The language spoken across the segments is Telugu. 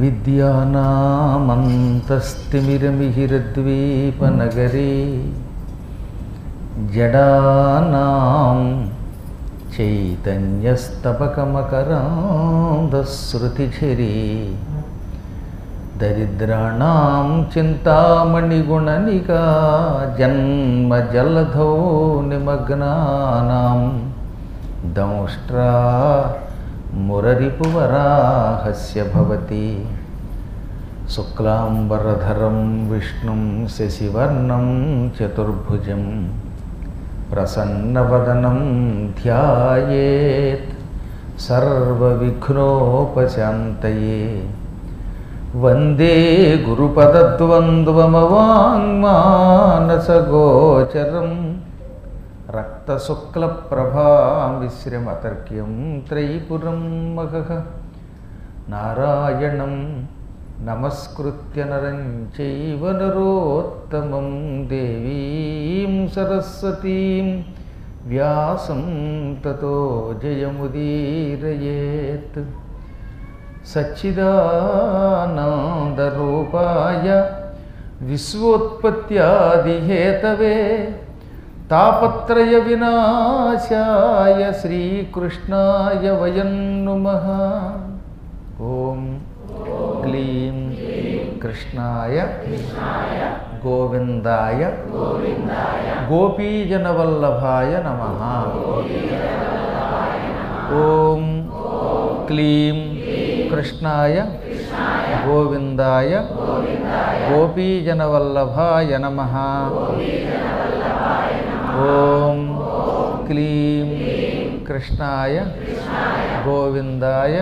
అవిద్యానామంతస్తిమిరమిహిరద్వీపనగరే జడానాం చైతన్యస్తపకమకరాంధశ్రుతిఝరీ దరిద్రాణం చింతామణిగుణనికా జన్మజలధో నిమగ్నానాం దంష్ట్రా మురరిపువరాహస్య భవతి శుక్లాంబరధరం విష్ణుం శశివర్ణం చతుర్భుజం ప్రసన్నవదనం ధ్యాయేత్ సర్వవిఘ్నోపశాంతయే వందే గురుపదద్వంద్వమవాङ्మానసగోచరం రక్తశుక్లప్రభామిశ్రమతర్క్యం త్రైపురం మహః నారాయణం నమస్కృత్య నరం చైవ నరోత్తమం దేవీం సరస్వతీం వ్యాసం తతో జయముదీరయేత్ సచ్చిదానందరూపాయ విశ్వోత్పత్యాదిహేతవే తాపత్రయ వినాశాయ శ్రీకృష్ణాయ వయం నుమః ఓం క్లీం కృష్ణాయ గోవిందాయ గోపీజనవల్లభాయ నమ ఓం క్లీం కృష్ణాయ గోవిందాయ గోపీజనవల్లభాయ నమ ఓం క్లీం కృష్ణాయ గోవిందాయ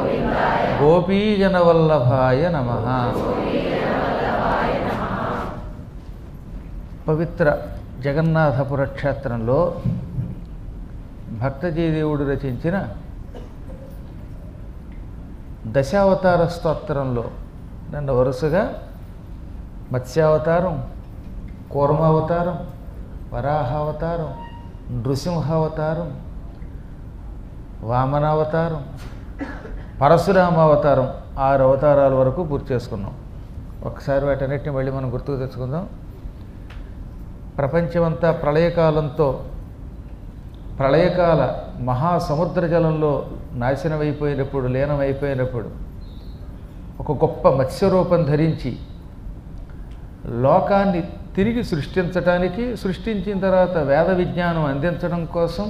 గోపీజనవల్లభాయ నమ పవిత్ర జగన్నాథపుర క్షేత్రంలో భక్తజయదేవుడు రచించిన దశావతార స్తోత్రంలో నన్ను వరుసగా మత్స్యావతారం కూర్మావతారం వరాహావతారం నృసింహావతారం వామనావతారం పరశురామావతారం ఆరు అవతారాల వరకు పూర్తి చేసుకున్నాం ఒకసారి వాటన్నిటిని మళ్ళీ మనం గుర్తుకు తెచ్చుకుందాం ప్రపంచమంతా ప్రళయకాలంతో ప్రళయకాల మహాసముద్ర జలంలో నాశనమైపోయినప్పుడు లీనమైపోయినప్పుడు ఒక గొప్ప మత్స్యరూపం ధరించి లోకాన్ని తిరిగి సృష్టించటానికి సృష్టించిన తర్వాత వేద విజ్ఞానం అందించడం కోసం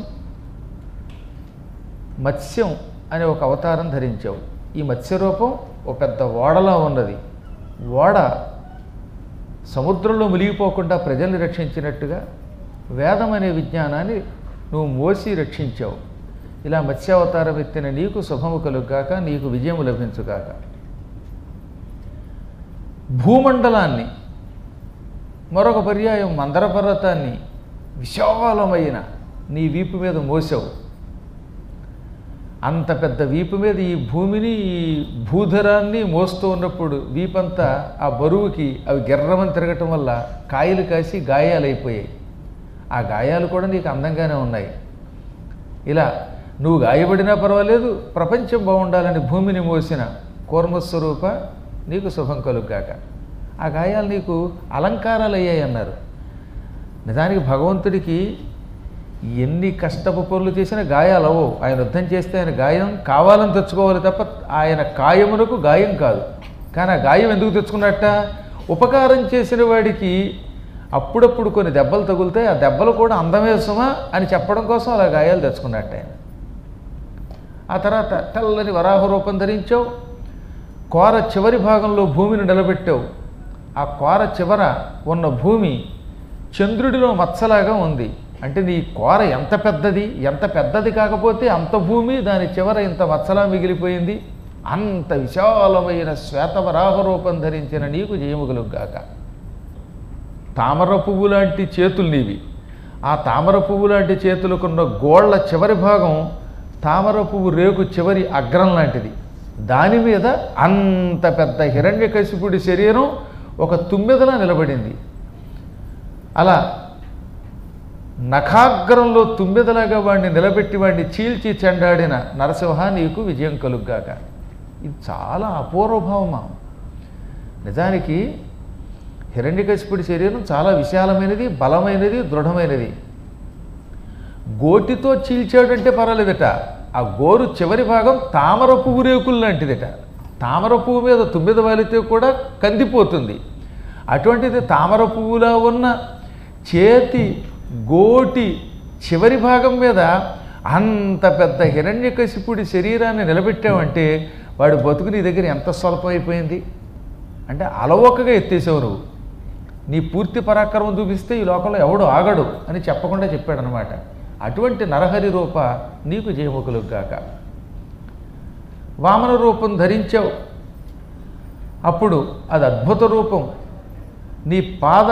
మత్స్యం అనే ఒక అవతారం ధరించావు ఈ మత్స్యరూపం ఒక పెద్ద ఓడలా ఉన్నది ఓడ సముద్రంలో మునిగిపోకుండా ప్రజల్ని రక్షించినట్టుగా వేదం అనే విజ్ఞానాన్ని నువ్వు మోసి రక్షించావు ఇలా మత్స్యావతారం ఎత్తిన నీకు శుభము కలుగాక నీకు విజయము లభించుగాక భూమండలాన్ని మరొక పర్యాయం మందర పర్వతాన్ని విశాలమైన నీ వీపు మీద మోసావు అంత పెద్ద వీపు మీద ఈ భూమిని ఈ భూధరాన్ని మోస్తూ ఉన్నప్పుడు వీపంతా ఆ బరువుకి అవి గిర్రమని తిరగటం వల్ల కాయలు కాసి గాయాలైపోయాయి ఆ గాయాలు కూడా నీకు అందంగానే ఉన్నాయి ఇలా నువ్వు గాయపడినా పర్వాలేదు ప్రపంచం బాగుండాలని భూమిని మోసిన కూర్మస్వరూప నీకు శుభం కలుగ్గాక ఆ గాయాలు నీకు అలంకారాలు అయ్యాయి అన్నారు నిజానికి భగవంతుడికి ఎన్ని కష్టపు పనులు చేసినా గాయాలు అవ్వవు ఆయన యుద్ధం చేస్తే ఆయన గాయం కావాలని తెచ్చుకోవాలి తప్ప ఆయన కాయమునకు గాయం కాదు కానీ ఆ గాయం ఎందుకు తెచ్చుకున్నట్ట ఉపకారం చేసిన వాడికి అప్పుడప్పుడు కొన్ని దెబ్బలు తగులుతాయి ఆ దెబ్బలు కూడా అందమే సుమా అని చెప్పడం కోసం అలా గాయాలు తెచ్చుకున్నట్టు ఆయన ఆ తర్వాత తెల్లని వరాహ రూపం ధరించావు కోర చివరి భాగంలో భూమిని నిలబెట్టావు ఆ కోర చివర ఉన్న భూమి చంద్రుడిలో మచ్చలాగా ఉంది అంటే నీ కోర ఎంత పెద్దది ఎంత పెద్దది కాకపోతే అంత భూమి దాని చివర ఇంత మచ్చలా మిగిలిపోయింది అంత విశాలమైన శ్వేతవరాహ రూపం ధరించిన నీకు జయముగులుగాక తామర పువ్వు లాంటి చేతులు నీవి ఆ తామర పువ్వు లాంటి చేతులకున్న గోళ్ల చివరి భాగం తామర పువ్వు రేకు చివరి అగ్రం లాంటిది దాని మీద అంత పెద్ద హిరణ్యకశిపుడి శరీరం ఒక తుమ్మెదలా నిలబడింది అలా నఖాగ్రంలో తుమ్మెదలాగా వాడిని నిలబెట్టి వాడిని చీల్చి చెండాడిన నరసింహ నీకు విజయం కలుగ్గాక ఇది చాలా అపూర్వభావమా నిజానికి హిరణ్యకశిపుడి శరీరం చాలా విశాలమైనది బలమైనది దృఢమైనది గోటితో చీల్చాడంటే పర్వాలేదట ఆ గోరు చివరి భాగం తామర పువ్వు రేకులు లాంటిదట తామర పువ్వు మీద తుమ్మిద వాలితే కూడా కందిపోతుంది అటువంటిది తామర పువ్వులా ఉన్న చేతి గోటి చివరి భాగం మీద అంత పెద్ద హిరణ్యకశిపుడి శరీరాన్ని నిలబెట్టావంటే వాడు బతుకు నీ దగ్గర ఎంత స్వల్పమైపోయింది అంటే అలవోకగా ఎత్తేసావు నువ్వు నీ పూర్తి పరాక్రమం చూపిస్తే ఈ లోకంలో ఎవడు ఆగడు అని చెప్పకుండా చెప్పాడనమాట అటువంటి నరహరి రూప నీకు జయముఖులకు గాక వామన రూపం ధరించావు అప్పుడు అది అద్భుత రూపం నీ పాద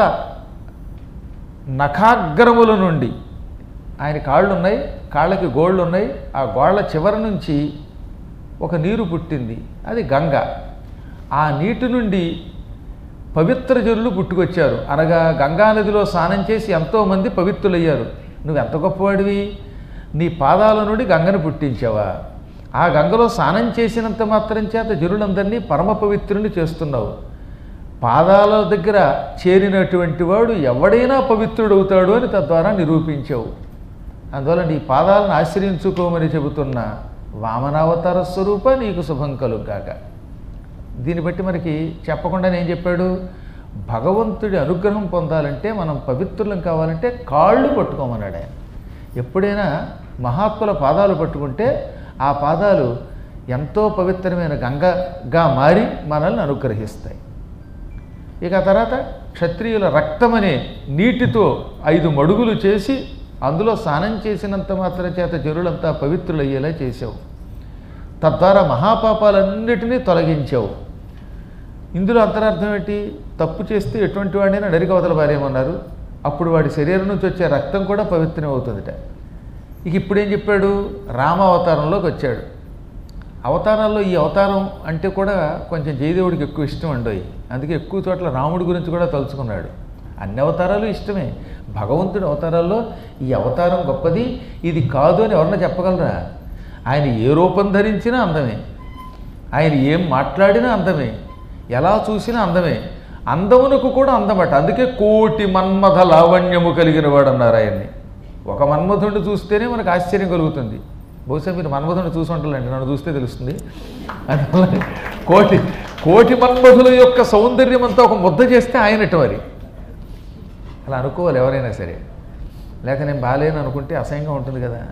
నఖాగ్రముల నుండి ఆయన కాళ్ళు ఉన్నాయి కాళ్ళకి గోళ్ళు ఉన్నాయి ఆ గోళ్ళ చివరి నుంచి ఒక నీరు పుట్టింది అది గంగ ఆ నీటి నుండి పవిత్ర జనులు పుట్టుకొచ్చారు అనగా గంగానదిలో స్నానం చేసి ఎంతోమంది పవిత్రులయ్యారు నువ్వు ఎంత గొప్పవాడివి నీ పాదాల నుండి గంగను పుట్టించావా ఆ గంగలో స్నానం చేసినంత మాత్రం చేత జనులందరినీ పరమ పవిత్రుని చేస్తున్నావు పాదాల దగ్గర చేరినటువంటి వాడు ఎవడైనా పవిత్రుడవుతాడు అని తద్వారా నిరూపించావు అందువల్ల నీ పాదాలను ఆశ్రయించుకోమని చెబుతున్న వామనావతార స్వరూప నీకు శుభం కలుగాక దీన్ని బట్టి మనకి చెప్పకుండా నేను చెప్పాడు భగవంతుడి అనుగ్రహం పొందాలంటే మనం పవిత్రులం కావాలంటే కాళ్ళు పట్టుకోమన్నాడు ఆయన ఎప్పుడైనా మహాత్ముల పాదాలు పట్టుకుంటే ఆ పాదాలు ఎంతో పవిత్రమైన గంగగా మారి మనల్ని అనుగ్రహిస్తాయి ఇక ఆ తర్వాత క్షత్రియుల రక్తమనే నీటితో ఐదు మడుగులు చేసి అందులో స్నానం చేసినంత మాత్రం చేత జనులంతా పవిత్రులయ్యేలా చేసావు తద్వారా మహాపాపాలన్నిటినీ తొలగించావు ఇందులో అంతరార్థం ఏంటి తప్పు చేస్తే ఎటువంటి వాడినైనా నరికి అవతల పారేయమన్నారు అప్పుడు వాడి శరీరం నుంచి వచ్చే రక్తం కూడా పవిత్రం అవుతుందిట ఇక ఇప్పుడు ఏం చెప్పాడు రామ అవతారంలోకి వచ్చాడు అవతారాల్లో ఈ అవతారం అంటే కూడా కొంచెం జయదేవుడికి ఎక్కువ ఇష్టం అండోయి అందుకే ఎక్కువ చోట్ల రాముడి గురించి కూడా తలుచుకున్నాడు అన్ని అవతారాలు ఇష్టమే భగవంతుడి అవతారాల్లో ఈ అవతారం గొప్పది ఇది కాదు అని ఎవరన్నా చెప్పగలరా ఆయన ఏ రూపం ధరించినా అందమే ఆయన ఏం మాట్లాడినా అందమే ఎలా చూసినా అందమే అందమునకు కూడా అందమట అందుకే కోటి మన్మథ లావణ్యము కలిగిన వాడు అన్నారు ఆయన్ని ఒక మన్మధుడిని చూస్తేనే మనకు ఆశ్చర్యం కలుగుతుంది బహుశా మీరు మన్మధుడిని చూసి ఉంటారండి నన్ను చూస్తే తెలుస్తుంది అందువల్ల కోటి కోటి మన్మధుల యొక్క సౌందర్యం అంతా ఒక ముద్ద చేస్తే ఆయనటి మరి అలా అనుకోవాలి ఎవరైనా సరే లేక నేను బాగాలేను అనుకుంటే అసహ్యంగా ఉంటుంది కదా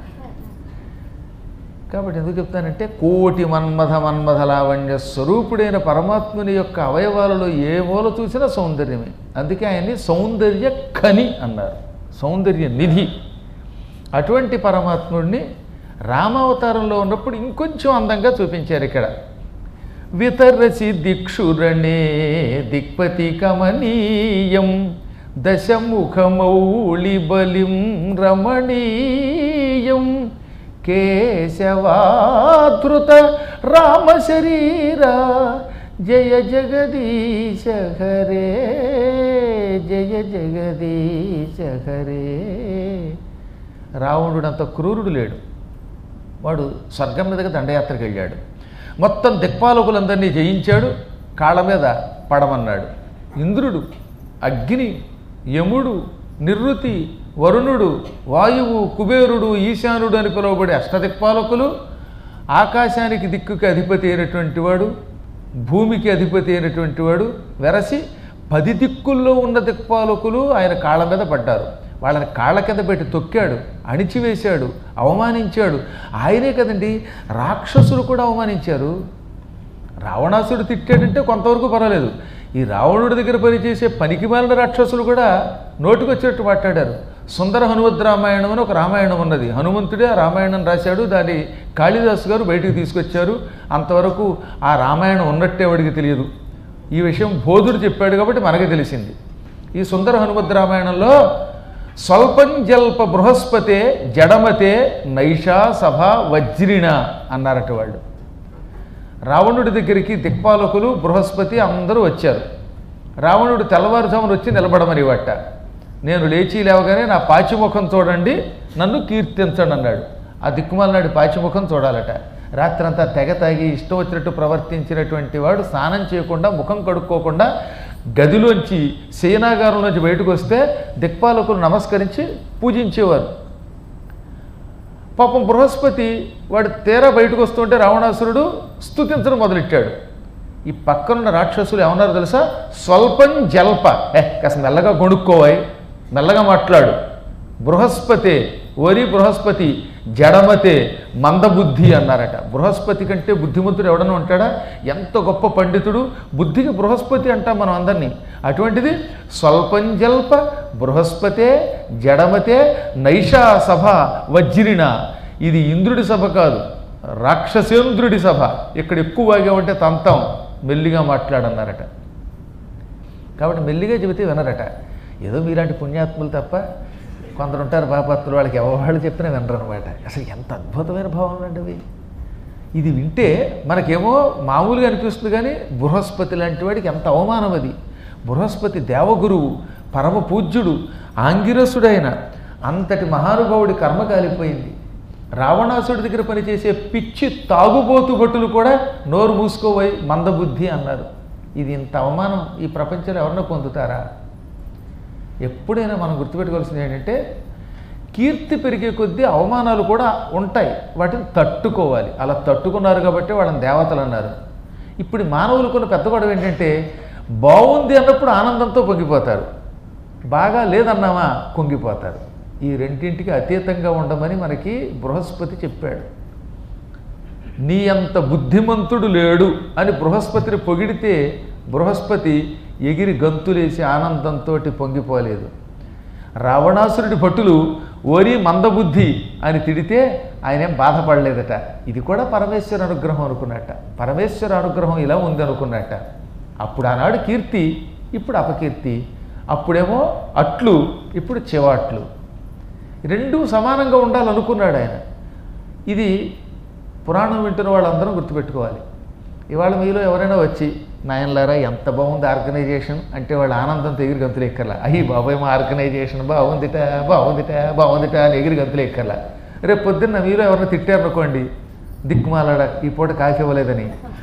కాబట్టి ఎందుకు చెప్తానంటే కోటి మన్మథ మన్మథ లావణ్య స్వరూపుడైన పరమాత్ముని యొక్క అవయవాలలో ఏ మూల చూసినా సౌందర్యమే అందుకే ఆయన్ని సౌందర్య ఖని అన్నారు సౌందర్య నిధి అటువంటి పరమాత్ముడిని రామావతారంలో ఉన్నప్పుడు ఇంకొంచెం అందంగా చూపించారు ఇక్కడ వితరసి దిక్షురణే దిక్పతి కమనీయం దశముఖమౌళి బలిం రమణీయం కేశవాధృత రామ శరీరా జయ జగదీశ హరే జయ జగదీశ హరే రావణుడు అంత క్రూరుడు లేడు వాడు స్వర్గం మీదకి దండయాత్రకు వెళ్ళాడు మొత్తం దిక్పాలకులందరినీ జయించాడు కాళ్ళ మీద పడమన్నాడు ఇంద్రుడు అగ్ని యముడు నిర్వృతి వరుణుడు వాయువు కుబేరుడు ఈశానుడు అని పిలువబడే అష్టదిక్పాలకులు ఆకాశానికి దిక్కుకి అధిపతి అయినటువంటి వాడు భూమికి అధిపతి అయినటువంటి వాడు వెరసి పది దిక్కుల్లో ఉన్న దిక్పాలకులు ఆయన కాళ్ళ మీద పడ్డారు వాళ్ళని కాళ్ళ కింద పెట్టి తొక్కాడు అణిచివేశాడు అవమానించాడు ఆయనే కదండి రాక్షసులు కూడా అవమానించారు రావణాసుడు తిట్టాడంటే కొంతవరకు పర్వాలేదు ఈ రావణుడి దగ్గర పనిచేసే పనికిమాలిన రాక్షసులు కూడా నోటికొచ్చేట్టు మాట్లాడారు సుందర హనుమద్ రామాయణం అని ఒక రామాయణం ఉన్నది హనుమంతుడే ఆ రామాయణం రాశాడు దాన్ని కాళిదాసు గారు బయటికి తీసుకొచ్చారు అంతవరకు ఆ రామాయణం ఉన్నట్టే వాడికి తెలియదు ఈ విషయం బోధుడు చెప్పాడు కాబట్టి మనకి తెలిసింది ఈ సుందర హనుమద్ రామాయణంలో స్వల్పం జల్ప బృహస్పతే జడమతే నైషా సభ వజ్రిణ అన్నారట వాళ్ళు రావణుడి దగ్గరికి దిక్పాలకులు బృహస్పతి అందరూ వచ్చారు రావణుడు తెల్లవారుజామున వచ్చి నిలబడమని వట్ట నేను లేచి లేవగానే నా పాచిముఖం చూడండి నన్ను కీర్తించండి అన్నాడు ఆ దిక్కుమాలనాడు పాచిముఖం చూడాలట రాత్రంతా తెగ తాగి ఇష్టం వచ్చినట్టు ప్రవర్తించినటువంటి వాడు స్నానం చేయకుండా ముఖం కడుక్కోకుండా గదిలోంచి శయనాగారంలోంచి బయటకు వస్తే దిక్పాలకులు నమస్కరించి పూజించేవారు పాపం బృహస్పతి వాడు తీరా బయటకు వస్తుంటే రావణాసురుడు స్తుతించడం మొదలెట్టాడు ఈ పక్కనున్న రాక్షసులు ఏమన్నారు తెలుసా స్వల్పం జల్ప ఏ కాస్త మెల్లగా కొనుక్కోవాయి మెల్లగా మాట్లాడు బృహస్పతి ఓరి బృహస్పతి జడమతే మందబుద్ధి అన్నారట బృహస్పతి కంటే బుద్ధిమంతుడు ఎవడన్నా ఉంటాడా ఎంత గొప్ప పండితుడు బుద్ధికి బృహస్పతి అంటాం మనం అందరినీ అటువంటిది స్వల్పంజల్ప బృహస్పతే జడమతే నైషా సభ వజ్రిన ఇది ఇంద్రుడి సభ కాదు రాక్షసేంద్రుడి సభ ఇక్కడ ఎక్కువ వాగా ఉంటే తంతం మెల్లిగా మాట్లాడన్నారట కాబట్టి మెల్లిగా చెబితే వినరట ఏదో మీలాంటి పుణ్యాత్ములు తప్ప కొందరు ఉంటారు పాపాత్ములు వాళ్ళకి ఎవరు చెప్పినా వినరు అనమాట అసలు ఎంత అద్భుతమైన భావనలు అండి అవి ఇది వింటే మనకేమో మామూలుగా అనిపిస్తుంది కానీ బృహస్పతి లాంటి వాడికి ఎంత అవమానం అది బృహస్పతి దేవగురువు పరమ పూజ్యుడు ఆంగిరసుడైన అంతటి మహానుభావుడి కర్మ కాలిపోయింది రావణాసుడి దగ్గర పనిచేసే పిచ్చి తాగుబోతు భటులు కూడా నోరు మూసుకోబోయి మందబుద్ధి అన్నారు ఇది ఇంత అవమానం ఈ ప్రపంచంలో ఎవరన్నా పొందుతారా ఎప్పుడైనా మనం గుర్తుపెట్టుకోవాల్సింది ఏంటంటే కీర్తి పెరిగే కొద్దీ అవమానాలు కూడా ఉంటాయి వాటిని తట్టుకోవాలి అలా తట్టుకున్నారు కాబట్టి వాళ్ళని దేవతలు అన్నారు ఇప్పుడు మానవులకున్న పెద్ద గొడవ ఏంటంటే బాగుంది అన్నప్పుడు ఆనందంతో పొంగిపోతారు బాగా లేదన్నామా కుంగిపోతారు ఈ రెండింటికి అతీతంగా ఉండమని మనకి బృహస్పతి చెప్పాడు నీ అంత బుద్ధిమంతుడు లేడు అని బృహస్పతిని పొగిడితే బృహస్పతి ఎగిరి గంతులేసి ఆనందంతో పొంగిపోలేదు రావణాసురుడి భటులు ఓరి మందబుద్ధి అని తిడితే ఆయనేం బాధపడలేదట ఇది కూడా పరమేశ్వర అనుగ్రహం అనుకున్నట్ట పరమేశ్వర అనుగ్రహం ఇలా ఉంది అనుకున్నట్ట అప్పుడు ఆనాడు కీర్తి ఇప్పుడు అపకీర్తి అప్పుడేమో అట్లు ఇప్పుడు చివాట్లు రెండూ సమానంగా ఉండాలనుకున్నాడు ఆయన ఇది పురాణం వింటున్న వాళ్ళందరం గుర్తుపెట్టుకోవాలి ఇవాళ మీలో ఎవరైనా వచ్చి నాయనలారా ఎంత బాగుంది ఆర్గనైజేషన్ అంటే వాళ్ళ ఆనందంతో ఎగిరి గంతులు ఎక్కర్లా అయ్యి బాబాయ్ మా ఆర్గనైజేషన్ బాగుందిట బాగుందిట బాగుందిట అని ఎగిరి గంతులు ఎక్కర్లా రేపు పొద్దున్న మీలో ఎవరైనా తిట్టారనుకోండి దిక్కుమాలాడ ఈ పూట కాఫీ ఇవ్వలేదని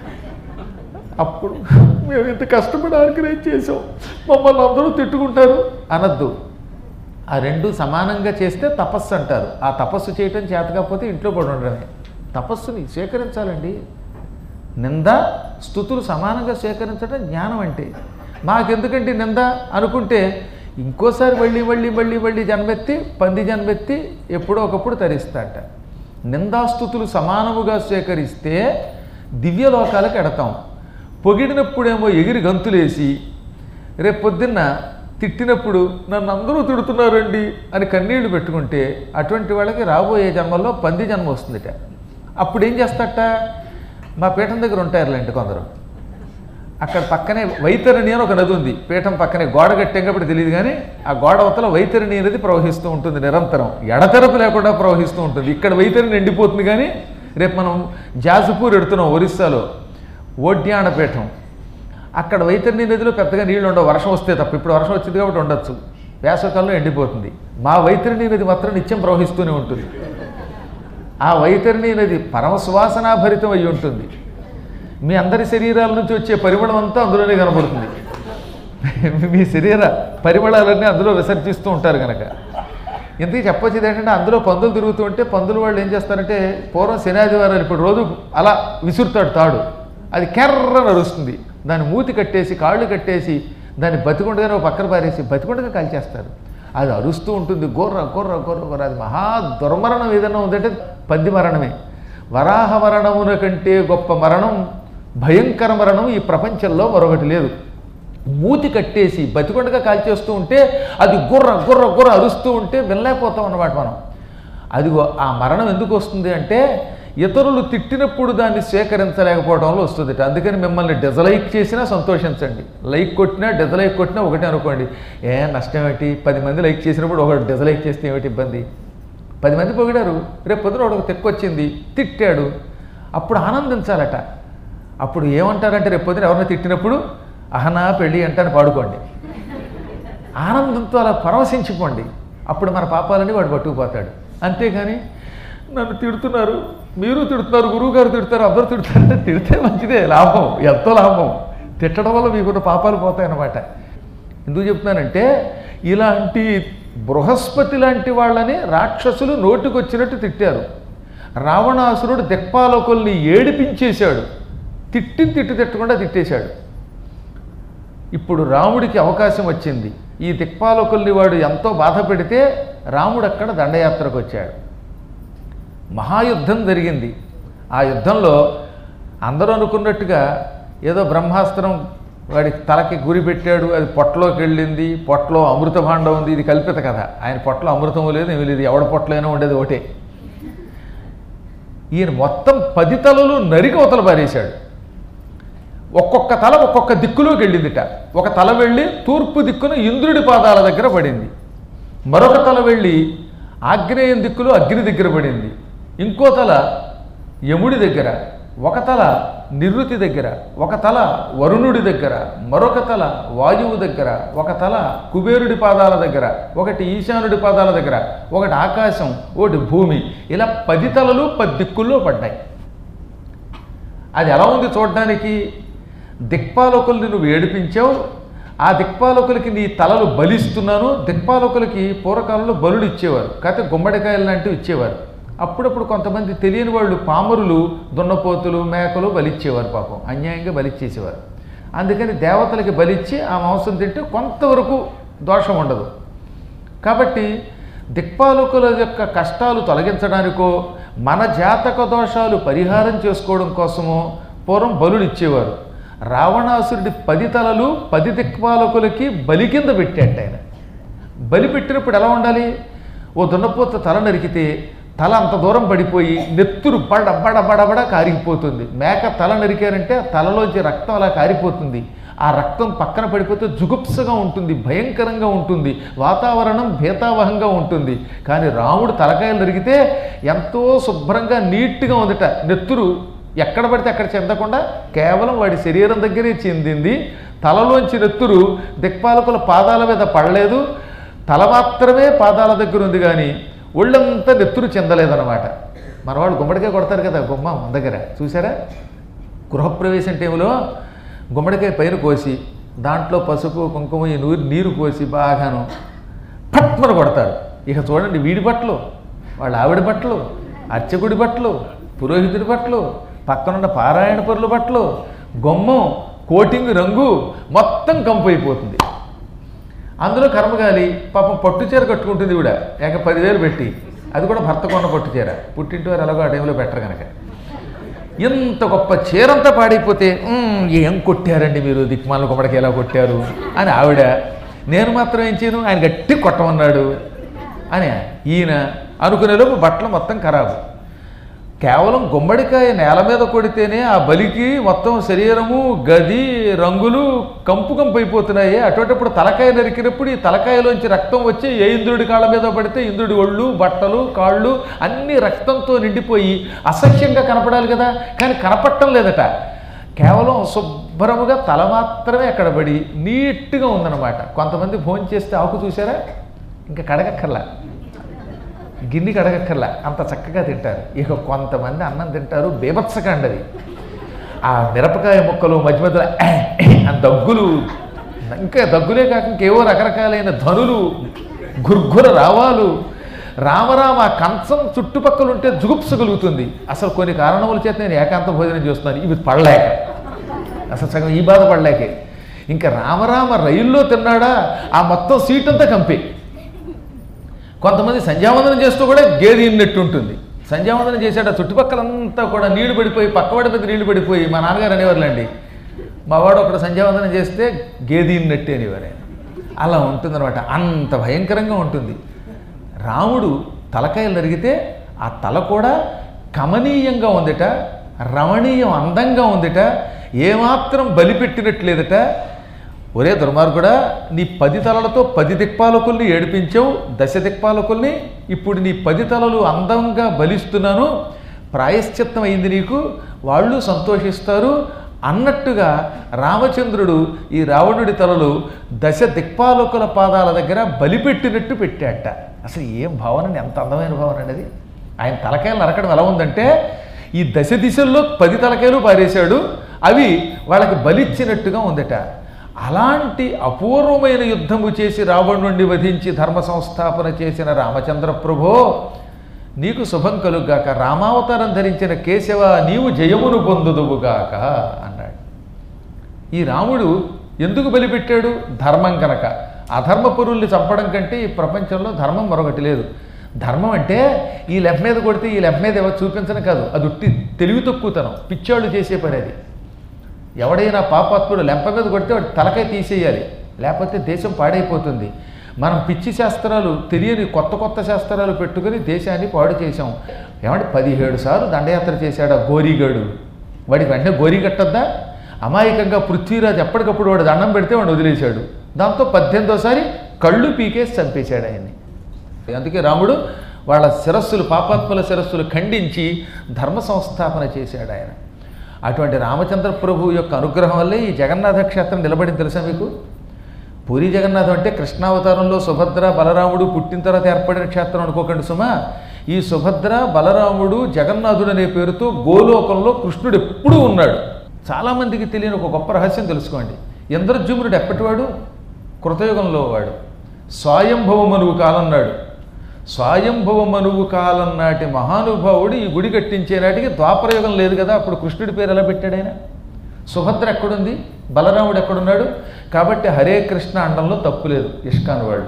అప్పుడు మేము ఇంత కష్టపడి ఆర్గనైజ్ చేసాం మమ్మల్ని అందరూ తిట్టుకుంటారు అనద్దు ఆ రెండు సమానంగా చేస్తే తపస్సు అంటారు ఆ తపస్సు చేయటం చేత కాకపోతే ఇంట్లో పడి ఉండడమే తపస్సుని స్వీకరించాలండి నింద స్థుతులు సమానంగా స్వీకరించడం జ్ఞానం అంటే మాకెందుకంటే నింద అనుకుంటే ఇంకోసారి మళ్ళీ మళ్ళీ మళ్ళీ మళ్ళీ జన్మెత్తి పంది జన్మెత్తి ఎప్పుడో ఒకప్పుడు తరిస్తాట నిందాస్థుతులు సమానముగా స్వీకరిస్తే దివ్యలోకాలకు ఎడతాం పొగిడినప్పుడేమో ఎగిరి గంతులేసి రేపు పొద్దున్న తిట్టినప్పుడు నన్ను అందరూ తిడుతున్నారండి అని కన్నీళ్లు పెట్టుకుంటే అటువంటి వాళ్ళకి రాబోయే జన్మల్లో పంది జన్మ వస్తుందిట అప్పుడు ఏం చేస్తాట మా పీఠం దగ్గర ఉంటారులేండి కొందరు అక్కడ పక్కనే వైతరణి అని ఒక నది ఉంది పీఠం పక్కనే గోడ కట్టాం కాబట్టి తెలియదు కానీ ఆ గోడ అవతల వైతరణి అనేది ప్రవహిస్తూ ఉంటుంది నిరంతరం ఎడతెరపు లేకుండా ప్రవహిస్తూ ఉంటుంది ఇక్కడ వైతరణి ఎండిపోతుంది కానీ రేపు మనం జాజపూర్ ఎడుతున్నాం ఒరిస్సాలో ఓడ్యాణ పీఠం అక్కడ వైతరణి నదిలో పెద్దగా నీళ్ళు ఉండవు వర్షం వస్తే తప్ప ఇప్పుడు వర్షం వచ్చింది కాబట్టి ఉండొచ్చు వేసవకాలంలో ఎండిపోతుంది మా వైతరణి నది మాత్రం నిత్యం ప్రవహిస్తూనే ఉంటుంది ఆ వైతరణి నది పరమశ్వాసనాభరితం అయి ఉంటుంది మీ అందరి శరీరాల నుంచి వచ్చే పరిమళం అంతా అందులోనే కనబడుతుంది మీ శరీర పరిమళాలన్నీ అందులో విసర్జిస్తూ ఉంటారు కనుక ఇంతకీ చెప్పొచ్చేది ఏంటంటే అందులో పందులు తిరుగుతూ ఉంటే పందులు వాళ్ళు ఏం చేస్తారంటే పూర్వం శనాదివారాలు ఇప్పుడు రోజు అలా విసురుతాడు తాడు అది కెర్ర నరుస్తుంది దాన్ని మూతి కట్టేసి కాళ్ళు కట్టేసి దాన్ని బతికుండగానే ఒక పక్కన పారేసి బతికుండగా కాల్చేస్తారు అది అరుస్తూ ఉంటుంది గొర్ర గొర్ర గొర్ర గొర్ర అది మహా దుర్మరణం ఏదైనా ఉందంటే పంది మరణమే వరాహ మరణమున కంటే గొప్ప మరణం భయంకర మరణం ఈ ప్రపంచంలో మరొకటి లేదు మూతి కట్టేసి బతికొండగా కాల్చేస్తూ ఉంటే అది గుర్ర గుర్ర గుర్ర అరుస్తూ ఉంటే వినలేకపోతాం అన్నమాట మనం అదిగో ఆ మరణం ఎందుకు వస్తుంది అంటే ఇతరులు తిట్టినప్పుడు దాన్ని స్వీకరించలేకపోవడం వల్ల వస్తుంది అందుకని మిమ్మల్ని డిజలైక్ చేసినా సంతోషించండి లైక్ కొట్టినా డిజలైక్ కొట్టినా ఒకటే అనుకోండి ఏ నష్టం ఏమిటి పది మంది లైక్ చేసినప్పుడు ఒకటి డిజలైక్ చేస్తే ఏమిటి ఇబ్బంది పది మంది పొగిడారు రేపు పొద్దున ఒకటి తెక్కొచ్చింది తిట్టాడు అప్పుడు ఆనందించాలట అప్పుడు ఏమంటారంటే రేపు పొద్దున ఎవరిని తిట్టినప్పుడు అహనా పెళ్ళి అంటాను పాడుకోండి ఆనందంతో అలా పరవశించిపోండి అప్పుడు మన పాపాలని వాడు పట్టుకుపోతాడు అంతేగాని నన్ను తిడుతున్నారు మీరు తిడుతున్నారు గురువు గారు తిడతారు అందరూ తిడతారంటే తిడితే మంచిదే లాభం ఎంతో లాభం తిట్టడం వల్ల మీకున్న పాపాలు పోతాయన్నమాట ఎందుకు చెప్తున్నానంటే ఇలాంటి బృహస్పతి లాంటి వాళ్ళని రాక్షసులు నోటికొచ్చినట్టు తిట్టారు రావణాసురుడు దిక్పాలకుల్ని ఏడిపించేశాడు తిట్టి తిట్టి తిట్టకుండా తిట్టేశాడు ఇప్పుడు రాముడికి అవకాశం వచ్చింది ఈ దిక్పాలకుల్ని వాడు ఎంతో బాధ పెడితే రాముడు అక్కడ దండయాత్రకు వచ్చాడు మహాయుద్ధం జరిగింది ఆ యుద్ధంలో అందరూ అనుకున్నట్టుగా ఏదో బ్రహ్మాస్త్రం వాడి తలకి గురి పెట్టాడు అది పొట్టలోకి వెళ్ళింది పొట్టలో అమృత భాండం ఉంది ఇది కల్పిత కథ ఆయన పొట్టలో అమృతం లేదు ఏమీ లేదు ఎవడ పొట్టలైనా ఉండేది ఒకటే ఈయన మొత్తం పది తలలు నరికి అవతల పారేశాడు ఒక్కొక్క తల ఒక్కొక్క దిక్కులోకి వెళ్ళిందిట ఒక తల వెళ్ళి తూర్పు దిక్కున ఇంద్రుడి పాదాల దగ్గర పడింది మరొక తల వెళ్ళి ఆగ్నేయం దిక్కులో అగ్ని దగ్గర పడింది ఇంకో తల యముడి దగ్గర ఒక తల నివృత్తి దగ్గర ఒక తల వరుణుడి దగ్గర మరొక తల వాయువు దగ్గర ఒక తల కుబేరుడి పాదాల దగ్గర ఒకటి ఈశానుడి పాదాల దగ్గర ఒకటి ఆకాశం ఒకటి భూమి ఇలా పది తలలు పది దిక్కుల్లో పడ్డాయి అది ఎలా ఉంది చూడడానికి దిక్పాలకుల్ని నువ్వు ఏడిపించావు ఆ దిక్పాలకులకి నీ తలలు బలిస్తున్నాను దిక్పాలకులకి పూర్వకాలంలో బలుడు ఇచ్చేవారు కాకపోతే గుమ్మడికాయలు లాంటివి ఇచ్చేవారు అప్పుడప్పుడు కొంతమంది తెలియని వాళ్ళు పామరులు దున్నపోతులు మేకలు బలిచ్చేవారు పాపం అన్యాయంగా బలిచ్చేసేవారు అందుకని దేవతలకి బలిచ్చి ఆ మాంసం తింటే కొంతవరకు దోషం ఉండదు కాబట్టి దిక్పాలకుల యొక్క కష్టాలు తొలగించడానికో మన జాతక దోషాలు పరిహారం చేసుకోవడం కోసమో పూర్వం బలులు ఇచ్చేవారు రావణాసురుడి పది తలలు పది దిక్పాలకులకి బలి కింద పెట్టాట ఆయన బలి పెట్టినప్పుడు ఎలా ఉండాలి ఓ దున్నపోత తల నరికితే తల అంత దూరం పడిపోయి నెత్తురు బడ బడ బడబడ కారిపోతుంది మేక తల నరికారంటే ఆ తలలోంచి రక్తం అలా కారిపోతుంది ఆ రక్తం పక్కన పడిపోతే జుగుప్సగా ఉంటుంది భయంకరంగా ఉంటుంది వాతావరణం భేతావహంగా ఉంటుంది కానీ రాముడు తలకాయలు నరిగితే ఎంతో శుభ్రంగా నీట్గా ఉందట నెత్తురు ఎక్కడ పడితే అక్కడ చెందకుండా కేవలం వాడి శరీరం దగ్గరే చెందింది తలలోంచి నెత్తురు దిక్పాలకుల పాదాల మీద పడలేదు తల మాత్రమే పాదాల దగ్గర ఉంది కానీ ఒళ్ళంతా నెత్తురు చెందలేదన్నమాట మన వాళ్ళు గుమ్మడికాయ కొడతారు కదా గుమ్మ మన దగ్గర చూసారా గృహప్రవేశం టైంలో గుమ్మడికాయ పైన కోసి దాంట్లో పసుపు కుంకుమ ఈ నూరు నీరు పోసి బాగాను పట్మన కొడతారు ఇక చూడండి వీడి బట్టలు వాళ్ళ ఆవిడ బట్టలు అర్చకుడి బట్టలు పురోహితుడి బట్టలు పక్కనున్న పారాయణ పరుల బట్టలు గొమ్మం కోటింగ్ రంగు మొత్తం కంపు అయిపోతుంది అందులో కర్మగాలి పాపం పట్టు చీర కట్టుకుంటుంది ఈవిడ ఏక పదివేలు పెట్టి అది కూడా భర్త కొన్న పట్టు చీర పుట్టింటి వారు ఎలాగో ఆ టైంలో పెట్టరు కనుక ఎంత గొప్ప చీరంతా పాడైపోతే "ఉమ్, ఏం కొట్టారండి మీరు దిక్మాల గుమ్మడికి ఎలా కొట్టారు అని ఆవిడ నేను మాత్రం ఏం చేయను ఆయన గట్టి కొట్టమన్నాడు అని ఈయన అనుకునేలోపు బట్టలు మొత్తం ఖరాబు కేవలం గుమ్మడికాయ నేల మీద కొడితేనే ఆ బలికి మొత్తం శరీరము గది రంగులు కంపు కంపు అయిపోతున్నాయి అటువంటిప్పుడు తలకాయ నరికినప్పుడు ఈ తలకాయలోంచి రక్తం వచ్చి ఏ ఇంద్రుడి కాళ్ళ మీద పడితే ఇంద్రుడి ఒళ్ళు బట్టలు కాళ్ళు అన్ని రక్తంతో నిండిపోయి అసహ్యంగా కనపడాలి కదా కానీ కనపడటం లేదట కేవలం శుభ్రముగా తల మాత్రమే అక్కడ పడి నీట్గా ఉందన్నమాట కొంతమంది భోజనం చేస్తే ఆకు చూసారా ఇంకా కడగక్కర్లా గిన్నె కడగక్కర్లా అంత చక్కగా తింటారు ఇక కొంతమంది అన్నం తింటారు బీభత్సకండది ఆ మిరపకాయ ముక్కలు మధ్య మధ్యలో ఆ దగ్గులు ఇంకా దగ్గులే కాక ఇంకేవో రకరకాలైన ధనులు గుర్గుర రావాలు రామరామ ఆ కంచం చుట్టుపక్కల ఉంటే జుగుప్స కలుగుతుంది అసలు కొన్ని కారణముల చేత నేను ఏకాంత భోజనం చేస్తున్నాను ఇవి పడలేక అసలు సగం ఈ బాధ పడలేకే ఇంకా రామరామ రైల్లో తిన్నాడా ఆ మొత్తం సీట్ అంతా కంపే కొంతమంది సంధ్యావందనం చేస్తూ కూడా గేది ఇన్నట్టు ఉంటుంది సంధ్యావందనం చేశాడు ఆ చుట్టుపక్కలంతా కూడా నీళ్లు పడిపోయి పక్కవాడి మీద నీళ్లు పడిపోయి మా నాన్నగారు అనేవారులేండి మా వాడు ఒకడు సంధ్యావందనం చేస్తే గేది ఇన్నట్టు అనేవారు ఆయన. అలా ఉంటుందన్నమాట అంత భయంకరంగా ఉంటుంది రాముడు తలకాయలు నరిగితే ఆ తల కూడా కమనీయంగా ఉందిట రమణీయం అందంగా ఉందిట ఏమాత్రం బలిపెట్టినట్లేదట ఒరే దుర్మార్గుడా నీ పది తలలతో పది దిక్పాలకుల్ని ఏడిపించావు దశ దిక్పాలకుల్ని ఇప్పుడు నీ పది తలలు అందంగా బలిస్తున్నాను ప్రాయశ్చిత్తం అయింది నీకు వాళ్ళు సంతోషిస్తారు అన్నట్టుగా రామచంద్రుడు ఈ రావణుడి తలలు దశ దిక్పాలకుల పాదాల దగ్గర బలిపెట్టినట్టు పెట్టాట అసలు ఏం భావన ఎంత అందమైన భావన అండి అది ఆయన తలకాయలు నరకడం ఎలా ఉందంటే ఈ దశ దిశల్లో పది తలకాయలు పారేశాడు అవి వాళ్ళకి బలిచ్చినట్టుగా ఉందట అలాంటి అపూర్వమైన యుద్ధము చేసి రావణుండి వధించి ధర్మ సంస్థాపన చేసిన రామచంద్ర ప్రభో నీకు శుభం కలుగ్గాక రామావతారం ధరించిన కేశవ నీవు జయమును పొందుదువుగాక అన్నాడు ఈ రాముడు ఎందుకు బలిపెట్టాడు ధర్మం కనుక అధర్మ పురుల్ని చంపడం కంటే ఈ ప్రపంచంలో ధర్మం మరొకటి లేదు ధర్మం అంటే ఈ లెఫ్ మీద కొడితే ఈ లెఫ్ మీద ఎవరు చూపించడం కాదు అది ఉట్టి తెలివి తక్కువతనం పిచ్చాళ్ళు చేసే పని అది ఎవడైనా పాపాత్ముడు లెంప మీద కొడితే వాడు తలకాయ తీసేయాలి లేకపోతే దేశం పాడైపోతుంది మనం పిచ్చి శాస్త్రాలు తెలియని కొత్త కొత్త శాస్త్రాలు పెట్టుకుని దేశాన్ని పాడు చేశాం ఏమంటే పదిహేడు సార్లు దండయాత్ర చేశాడు ఆ గోరీగాడు వాడికి వెంటనే గోరీ కట్టద్దా అమాయకంగా పృథ్వీరాజు ఎప్పటికప్పుడు వాడు దండం పెడితే వాడు వదిలేశాడు దాంతో పద్దెనిమిదోసారి కళ్ళు పీకేసి చంపేశాడు ఆయన్ని అందుకే రాముడు వాళ్ళ శిరస్సులు పాపాత్ముల శిరస్సులు ఖండించి ధర్మ సంస్థాపన చేశాడు ఆయన అటువంటి రామచంద్ర ప్రభు యొక్క అనుగ్రహం వల్లే ఈ జగన్నాథ క్షేత్రం నిలబడింది తెలుసా మీకు పూరి జగన్నాథం అంటే కృష్ణావతారంలో సుభద్ర బలరాముడు పుట్టిన తర్వాత ఏర్పడిన క్షేత్రం అనుకోకండి సుమా ఈ సుభద్ర బలరాముడు జగన్నాథుడు అనే పేరుతో గోలోకంలో కృష్ణుడు ఎప్పుడూ ఉన్నాడు చాలామందికి తెలియని ఒక గొప్ప రహస్యం తెలుసుకోండి ఇంద్రజుమ్నుడు ఎప్పటివాడు కృతయుగంలో వాడు స్వయంభవ మనువు కాలం నాడు స్వయంభవ మనువు కాలం నాటి మహానుభావుడు ఈ గుడి కట్టించే నాటికి ద్వాపరయుగం లేదు కదా అప్పుడు కృష్ణుడి పేరు ఎలా పెట్టాడు ఆయన సుభద్ర ఎక్కడుంది బలరాముడు ఎక్కడున్నాడు కాబట్టి హరే కృష్ణ అండంలో తప్పు లేదు ఇష్కాన్ వాడు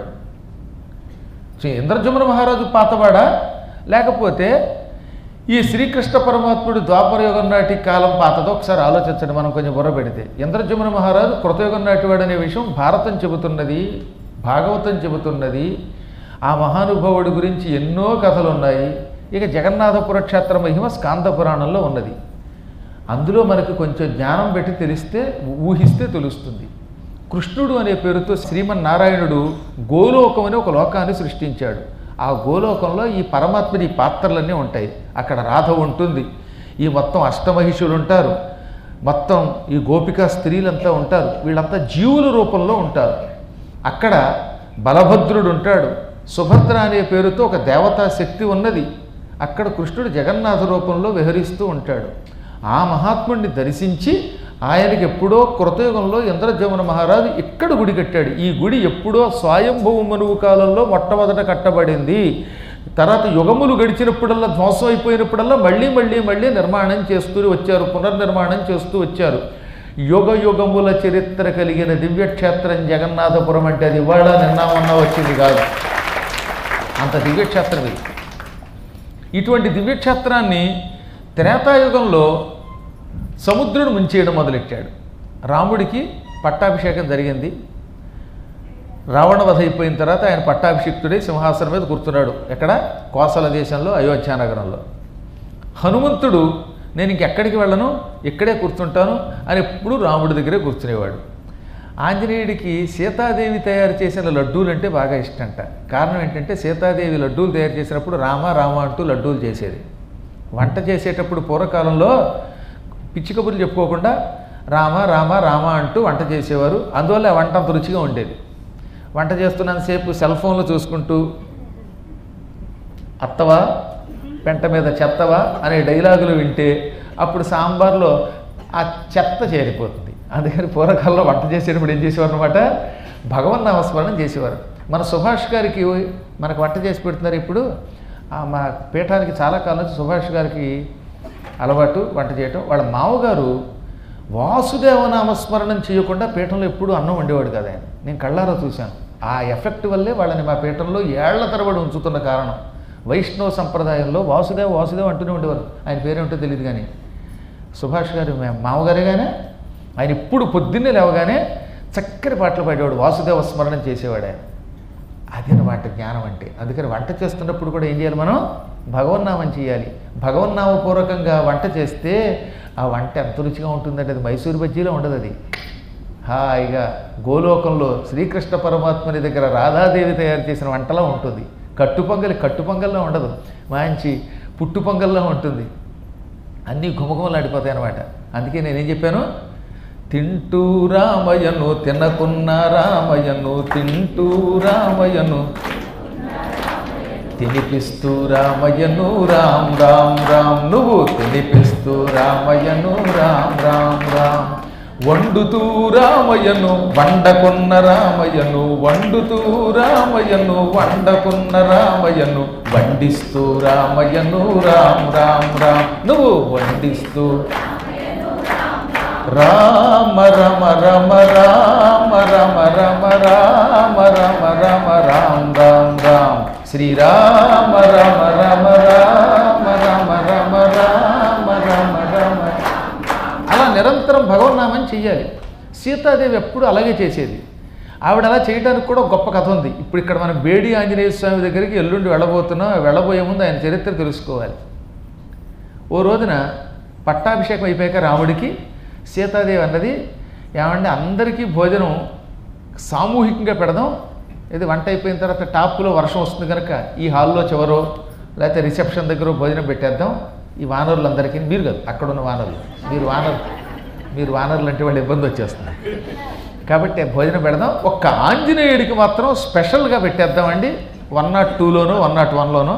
సో ఇంద్రజమున మహారాజు పాతవాడా లేకపోతే ఈ శ్రీకృష్ణ పరమాత్ముడు ద్వాపరయుగం నాటి కాలం పాతదో ఒకసారి ఆలోచించండి మనం కొంచెం బుర్ర పెడితే ఇంద్రజమున మహారాజు కృతయుగం నాటివాడు అనే విషయం భారతం చెబుతున్నది భాగవతం చెబుతున్నది ఆ మహానుభావుడి గురించి ఎన్నో కథలు ఉన్నాయి ఇక జగన్నాథపుర క్షేత్ర మహిమ స్కాంద పురాణంలో ఉన్నది అందులో మనకి కొంచెం జ్ఞానం పెట్టి తెలిస్తే ఊహిస్తే తెలుస్తుంది కృష్ణుడు అనే పేరుతో శ్రీమన్నారాయణుడు గోలోకం అనే ఒక లోకాన్ని సృష్టించాడు ఆ గోలోకంలో ఈ పరమాత్మని ఈ పాత్రలన్నీ ఉంటాయి అక్కడ రాధ ఉంటుంది ఈ మొత్తం అష్టమహిషులు ఉంటారు మొత్తం ఈ గోపికా స్త్రీలంతా ఉంటారు వీళ్ళంతా జీవుల రూపంలో ఉంటారు అక్కడ బలభద్రుడు ఉంటాడు సుభద్ర అనే పేరుతో ఒక దేవతా శక్తి ఉన్నది అక్కడ కృష్ణుడు జగన్నాథ రూపంలో విహరిస్తూ ఉంటాడు ఆ మహాత్ముడిని దర్శించి ఆయనకి ఎప్పుడో కృతయుగంలో ఇంద్రజమున మహారాజు ఇక్కడ గుడి కట్టాడు ఈ గుడి ఎప్పుడో స్వయంభవ మనువు కాలంలో మొట్టమొదట కట్టబడింది తర్వాత యుగములు గడిచినప్పుడల్లా ధ్వంసం అయిపోయినప్పుడల్లా మళ్ళీ మళ్ళీ మళ్ళీ నిర్మాణం చేస్తూ వచ్చారు పునర్నిర్మాణం చేస్తూ వచ్చారు యుగ యుగముల చరిత్ర కలిగిన దివ్యక్షేత్రం జగన్నాథపురం అంటే అది ఇవాళ నిన్న మొన్న వచ్చింది కాదు అంత దివ్యక్షేత్రం ఇది ఇటువంటి దివ్యక్షేత్రాన్ని త్రేతాయుగంలో సముద్రుడు ముంచేయడం మొదలెట్టాడు రాముడికి పట్టాభిషేకం జరిగింది రావణ వధ అయిపోయిన తర్వాత ఆయన పట్టాభిషిక్తుడై సింహాసనం మీద కూర్చున్నాడు ఎక్కడ కోసల దేశంలో అయోధ్య నగరంలో హనుమంతుడు నేను ఇంకెక్కడికి వెళ్ళను ఇక్కడే కూర్చుంటాను అని ఎప్పుడు రాముడి దగ్గరే కూర్చునేవాడు ఆంజనేయుడికి సీతాదేవి తయారు చేసిన లడ్డూలు అంటే బాగా ఇష్టంట కారణం ఏంటంటే సీతాదేవి లడ్డూలు తయారు చేసినప్పుడు రామ రామ అంటూ లడ్డూలు చేసేది వంట చేసేటప్పుడు పూర్వకాలంలో పిచ్చి కబుర్లు చెప్పుకోకుండా రామ రామ రామ అంటూ వంట చేసేవారు అందువల్ల ఆ వంట అంత రుచిగా ఉండేది వంట చేస్తున్నంతసేపు సెల్ ఫోన్లో చూసుకుంటూ అత్తవా పెంట మీద చెత్తవా అనే డైలాగులు వింటే అప్పుడు సాంబార్లో ఆ చెత్త చేరిపోతుంది అందుకని పూర్వకాలంలో వంట చేసేటప్పుడు ఏం చేసేవారు అనమాట భగవన్ నామస్మరణం చేసేవారు మన సుభాష్ గారికి మనకు వంట చేసి పెడుతున్నారు ఇప్పుడు ఆ మా పీఠానికి చాలా కాలం నుంచి సుభాష్ గారికి అలవాటు వంట చేయటం వాళ్ళ మామగారు వాసుదేవ నామస్మరణం చేయకుండా పీఠంలో ఎప్పుడూ అన్నం వండేవాడు కదా ఆయన నేను కళ్ళారా చూశాను ఆ ఎఫెక్ట్ వల్లే వాళ్ళని మా పీఠంలో ఏళ్ల తరబడి ఉంచుతున్న కారణం వైష్ణవ సంప్రదాయంలో వాసుదేవ వాసుదేవ అంటూనే ఉండేవారు ఆయన పేరేంటో తెలియదు కానీ సుభాష్ గారు మా- మామగారేగానే ఆయన ఇప్పుడు పొద్దున్నే లేవగానే చక్కని పాటలు పాడేవాడు వాసుదేవ స్మరణం చేసేవాడు ఆయన అది అన్నమాట జ్ఞానం అంటే అందుకని వంట చేస్తున్నప్పుడు కూడా ఏం చేయాలి మనం భగవన్నామం చేయాలి భగవన్నామపూర్వకంగా వంట చేస్తే ఆ వంట ఎంత రుచిగా ఉంటుందంటే అది మైసూరు బజ్జీలో ఉండదు అది హాయిగా గోలోకంలో శ్రీకృష్ణ పరమాత్మని దగ్గర రాధాదేవి తయారు చేసిన వంటలా ఉంటుంది కట్టు పొంగలి కట్టు పొంగల్లో ఉండదు మంచి పుట్టు పొంగల్లో ఉంటుంది అన్నీ ఘుమఘుమలాడిపోతాయి అనమాట అందుకే నేనేం చెప్పాను తింటూ రామయ్యను తినకున్న రామయ్యను తింటూ రామయ్యను తినిపిస్తూ రామయ్యను రామ్ రామ్ రామ్ నువ్వు తినిపిస్తూ రామయ్యను రామ్ రామ్ రామ్ వండుతూ రామయ్యను వండకున్న రామయ్యను వండుతూ రామయ్యను వండకున్న రామయ్యను వండిస్తూ రామయ్యను రామ్ రామ్ రామ్ నువ్వు వండిస్తూ రామ రమ రమ రామ రమ రమ రామ రమ రమ రామ్ రామ్ రామ్ శ్రీరామ రమ రమ రామ రమ రమ రామ రమ రమ అలా నిరంతరం భగవన్నామం చెయ్యాలి సీతాదేవి ఎప్పుడు అలాగే చేసేది ఆవిడ అలా చేయడానికి కూడా ఒక గొప్ప కథ ఉంది ఇప్పుడు ఇక్కడ మనం బేడి ఆంజనేయ స్వామి దగ్గరికి ఎల్లుండి వెళ్ళబోతున్నాం వెళ్ళబోయే ముందు ఆయన చరిత్ర తెలుసుకోవాలి ఓ రోజున పట్టాభిషేకం అయిపోయాక రాముడికి సీతాదేవి అన్నది ఏమంటే అందరికీ భోజనం సామూహికంగా పెడదాం ఇది వంట అయిపోయిన తర్వాత టాప్లో వర్షం వస్తుంది కనుక ఈ హాల్లో చివరో లేకపోతే రిసెప్షన్ దగ్గర భోజనం పెట్టేద్దాం ఈ వానరులందరికీ మీరు కాదు అక్కడ ఉన్న వానరులు మీరు వానరు మీరు వానరులు అంటే వాళ్ళు ఇబ్బంది వచ్చేస్తుంది కాబట్టి భోజనం పెడదాం ఒక్క ఆంజనేయుడికి మాత్రం స్పెషల్గా పెట్టేద్దామండి వన్ నాట్ టూలోనో వన్ నాట్ వన్లోనో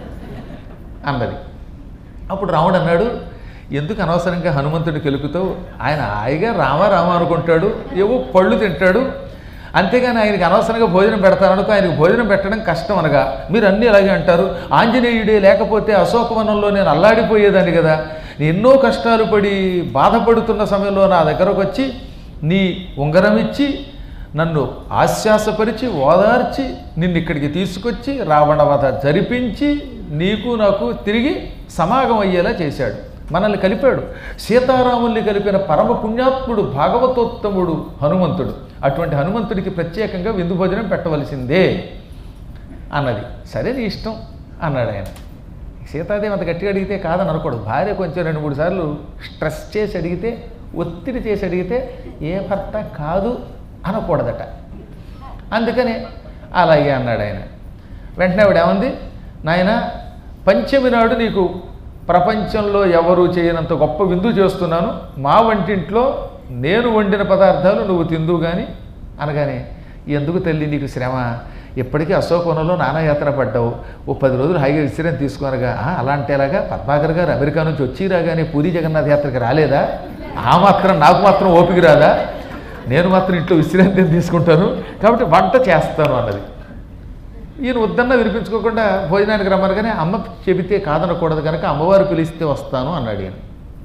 అన్నది అప్పుడు రాముడు అన్నాడు ఎందుకు అనవసరంగా హనుమంతుడి కెలుకుతో ఆయన హాయిగా రామ రామ అనుకుంటాడు ఏవో పళ్ళు తింటాడు అంతేగాని ఆయనకి అనవసరంగా భోజనం పెడతాననుకో ఆయనకు భోజనం పెట్టడం కష్టం అనగా మీరు అన్నీ అలాగే అంటారు ఆంజనేయుడే లేకపోతే అశోకవనంలో నేను అల్లాడిపోయేదాన్ని కదా ఎన్నో కష్టాలు పడి బాధపడుతున్న సమయంలో నా దగ్గరకు వచ్చి నీ ఉంగరం ఇచ్చి నన్ను ఆశ్వాసపరిచి ఓదార్చి నిన్ను ఇక్కడికి తీసుకొచ్చి రావణవధ జరిపించి నీకు నాకు తిరిగి సమాగం అయ్యేలా చేశాడు మనల్ని కలిపాడు సీతారాముల్ని కలిపిన పరమ పుణ్యాత్ముడు భాగవతోత్తముడు హనుమంతుడు అటువంటి హనుమంతుడికి ప్రత్యేకంగా విందు భోజనం పెట్టవలసిందే అన్నది సరే నీ ఇష్టం అన్నాడు ఆయన సీతాదేవి అంత గట్టిగా అడిగితే కాదని అనకూడదు భార్య కొంచెం రెండు మూడు సార్లు స్ట్రెస్ చేసి అడిగితే ఒత్తిడి చేసి అడిగితే ఏ భర్త కాదు అనకూడదట అందుకనే అలాగే అన్నాడు ఆయన వెంటనే ఆవిడ ఏమంది నాయన పంచమి నాడు నీకు ప్రపంచంలో ఎవరు చేయనంత గొప్ప విందు చేస్తున్నాను మా వంటింట్లో నేను వండిన పదార్థాలు నువ్వు తిందువు కానీ అనగానే ఎందుకు తల్లి నీకు శ్రమ ఇప్పటికీ అశోకవనంలో నానాయాత్ర పడ్డావు ఓ పది రోజులు హాయిగా విశ్రాంతి తీసుకునగా "ఆ, అలా అంటే ఎలాగా పద్మాకర్ గారు అమెరికా నుంచి వచ్చి రాగానే పూరి జగన్నాథ్ యాత్రకి రాలేదా ఆ మాత్రం నాకు మాత్రం ఓపిక రాదా నేను మాత్రం ఇంట్లో విశ్రాంతి తీసుకుంటాను కాబట్టి వంట చేస్తాను అన్నది ఈయన వద్దన్న వినిపించుకోకుండా భోజనానికి రమ్మనగానే అమ్మ చెబితే కాదనకూడదు కనుక అమ్మవారు పిలిస్తే వస్తాను అన్నాడు ఈయన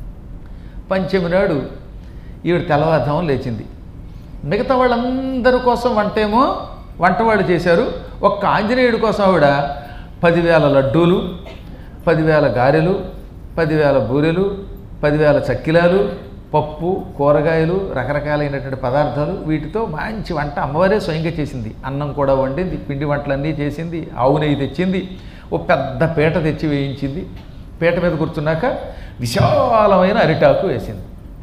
పంచమి నాడు ఈవిడ తెల్లవారుజాము లేచింది మిగతా వాళ్ళందరి కోసం వంటేమో వంటవాళ్ళు చేశారు ఒక్క ఆంజనేయుడి కోసం ఆవిడ పదివేల లడ్డూలు పదివేల గారెలు పదివేల బూరెలు పదివేల చక్కిలాలు పప్పు కూరగాయలు రకరకాలైనటువంటి పదార్థాలు వీటితో మంచి వంట అమ్మవారే స్వయంగా చేసింది అన్నం కూడా వండింది పిండి వంటలన్నీ చేసింది ఆవు నెయ్యి తెచ్చింది ఓ పెద్ద పీట తెచ్చి వేయించింది పీట మీద కూర్చున్నాక విశాలమైన అరిటాకు వేసింది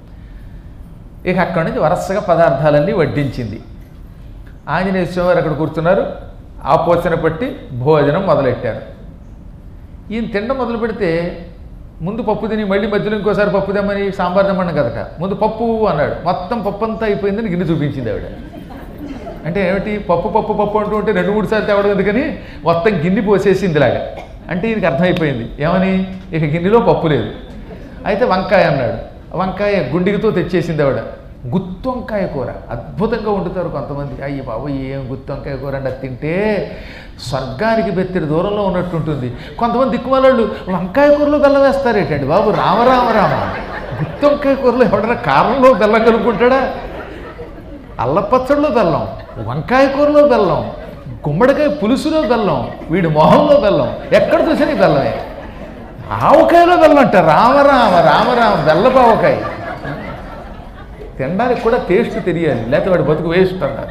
ఇక అక్కడి నుంచి వరుసగా పదార్థాలన్నీ వడ్డించింది ఆంజనేయ స్వామి వారు అక్కడ కూర్చున్నారు ఆ పోచన పట్టి భోజనం మొదలెట్టారు ఈయన తినడం మొదలు పెడితే ముందు పప్పు తిని మళ్ళీ మధ్యలో ఇంకోసారి పప్పు తెమ్మని సాంబార్ తెమ్మని కదట ముందు పప్పు అన్నాడు మొత్తం పప్పు అంతా అయిపోయిందని గిన్నె చూపించింది ఆవిడ అంటే ఏమిటి పప్పు పప్పు పప్పు అంటూ ఉంటే రెండు మూడు సార్లు తేవడం ఎందుకని మొత్తం గిన్నె పోసేసింది ఇలాగా అంటే ఈయనకి అర్థమైపోయింది ఏమని ఇక గిన్నెలో పప్పు లేదు అయితే వంకాయ అన్నాడు వంకాయ గుండిగితో తెచ్చేసింది ఆవిడ గుత్తి వంకాయ కూర అద్భుతంగా వండుతారు కొంతమంది అయ్యి బాబు ఏం గుత్తి వంకాయ కూర అంటే అది తింటే స్వర్గానికి బెత్తిడి దూరంలో ఉన్నట్టుంటుంది కొంతమంది దిక్కుమాలోళ్ళు వంకాయ కూరలో బెల్లం వేస్తారేటండి బాబు రామ రామ రామ గుత్తి వంకాయ కూరలో ఎవడన్నా కారంలో బెల్లం కలుపుకుంటాడా అల్లపచ్చడిలో బెల్లం వంకాయ కూరలో బెల్లం గుమ్మడికాయ పులుసులో బెల్లం వీడి మొహంలో బెల్లం ఎక్కడ చూసినా ఈ బెల్లమే ఆవకాయలో బెల్లం అంట రామరామ రామరామ బెల్లపావకాయ తినడానికి కూడా టేస్ట్ తెలియాలి లేకపోతే వాడి బతుకు వేస్ట్ అన్నారు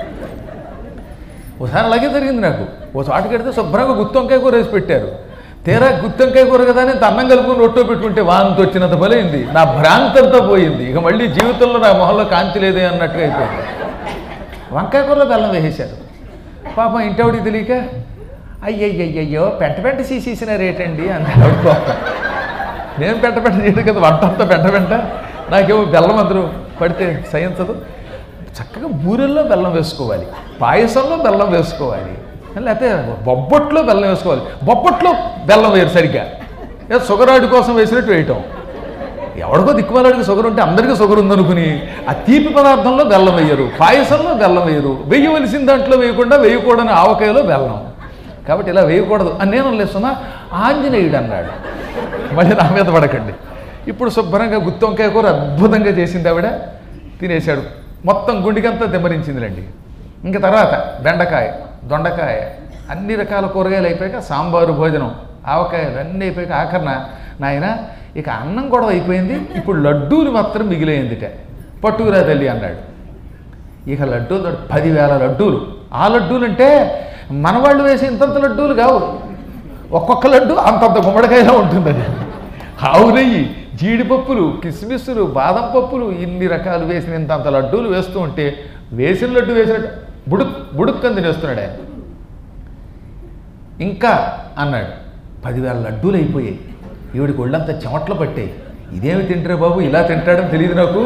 ఒకసారి అలాగే జరిగింది నాకు ఓ చోటకి వెడితే శుభ్రంగా గుత్తొంకాయ కూర వేసి పెట్టారు తీరా గుత్తొంకాయ కూర కదా అని ఇంత అన్నం కలుపుకొని రొట్టో పెట్టుకుంటే వాంతి వచ్చినంత బలైంది నా భ్రాంతంతో పోయింది ఇక మళ్ళీ జీవితంలో నా మొహంలో కాంతి లేదే అన్నట్టుగా అయిపోయింది వంకాయ కూరలో బెల్లం వేసేశారు పాపం ఇంటవిడికి తెలియక అయ్యయ్యయ్యో పెంట పెంట సీసేసిన రేటండి అన్నాడు పాపం నేను పెంట పెంట చేయడం కదా వంట అంతా పెంట పెంట నాకేమో బెల్లం అందరూ పడితే సహించదు చక్కగా బూరెల్లో బెల్లం వేసుకోవాలి పాయసంలో బెల్లం వేసుకోవాలి లేకపోతే బొబ్బట్లో బెల్లం వేసుకోవాలి బొబ్బట్లో బెల్లం వేయరు సరిగ్గా ఏదో షుగరాడి కోసం వేసినట్టు వేయటం ఎవడికో దిక్కుమాలాడికి షుగర్ ఉంటే అందరికీ షుగర్ ఉందనుకుని ఆ తీపి పదార్థంలో బెల్లం వేయరు పాయసంలో బెల్లం వేయరు వేయవలసిన దాంట్లో వేయకుండా వేయకూడని ఆవకాయలో బెల్లం కాబట్టి ఇలా వేయకూడదు అని నేను లేస్తున్నా ఆంజనేయుడు అన్నాడు మళ్ళీ నా మీద పడకండి ఇప్పుడు శుభ్రంగా గుత్తొంకాయ కూర అద్భుతంగా చేసింది ఆవిడ తినేశాడు మొత్తం గుండికంతా దెమ్మరించిందిలేండి ఇంకా తర్వాత బెండకాయ దొండకాయ అన్ని రకాల కూరగాయలు అయిపోయాక సాంబారు భోజనం ఆవకాయలు అన్నీ అయిపోయాక ఆఖరణ నాయన ఇక అన్నం కూడా అయిపోయింది ఇప్పుడు లడ్డూలు మాత్రం మిగిలేయిందిట పట్టుకురా తల్లి అన్నాడు ఇక లడ్డూలు దొర- పదివేల లడ్డూలు ఆ లడ్డూలు అంటే మనవాళ్ళు వేసే ఇంతంత లడ్డూలు కావు ఒక్కొక్క లడ్డు అంతంత గుమ్మడికాయలా ఉంటుంది అది ఆవు నెయ్యి జీడిపప్పులు కిస్మిస్సులు బాదం పప్పులు ఇన్ని రకాలు వేసిన ఇంతంత లడ్డూలు వేస్తూ ఉంటే వేసిన లడ్డు వేసినట్టు బుడుక్ బుడుక్కని తినేస్తున్నాడు ఆయన ఇంకా అన్నాడు పదివేల లడ్డూలు అయిపోయాయి ఈవిడికి ఒళ్ళంతా చెమట్లు పట్టాయి ఇదేమి తింటారే బాబు ఇలా తింటాడని తెలియదు నాకు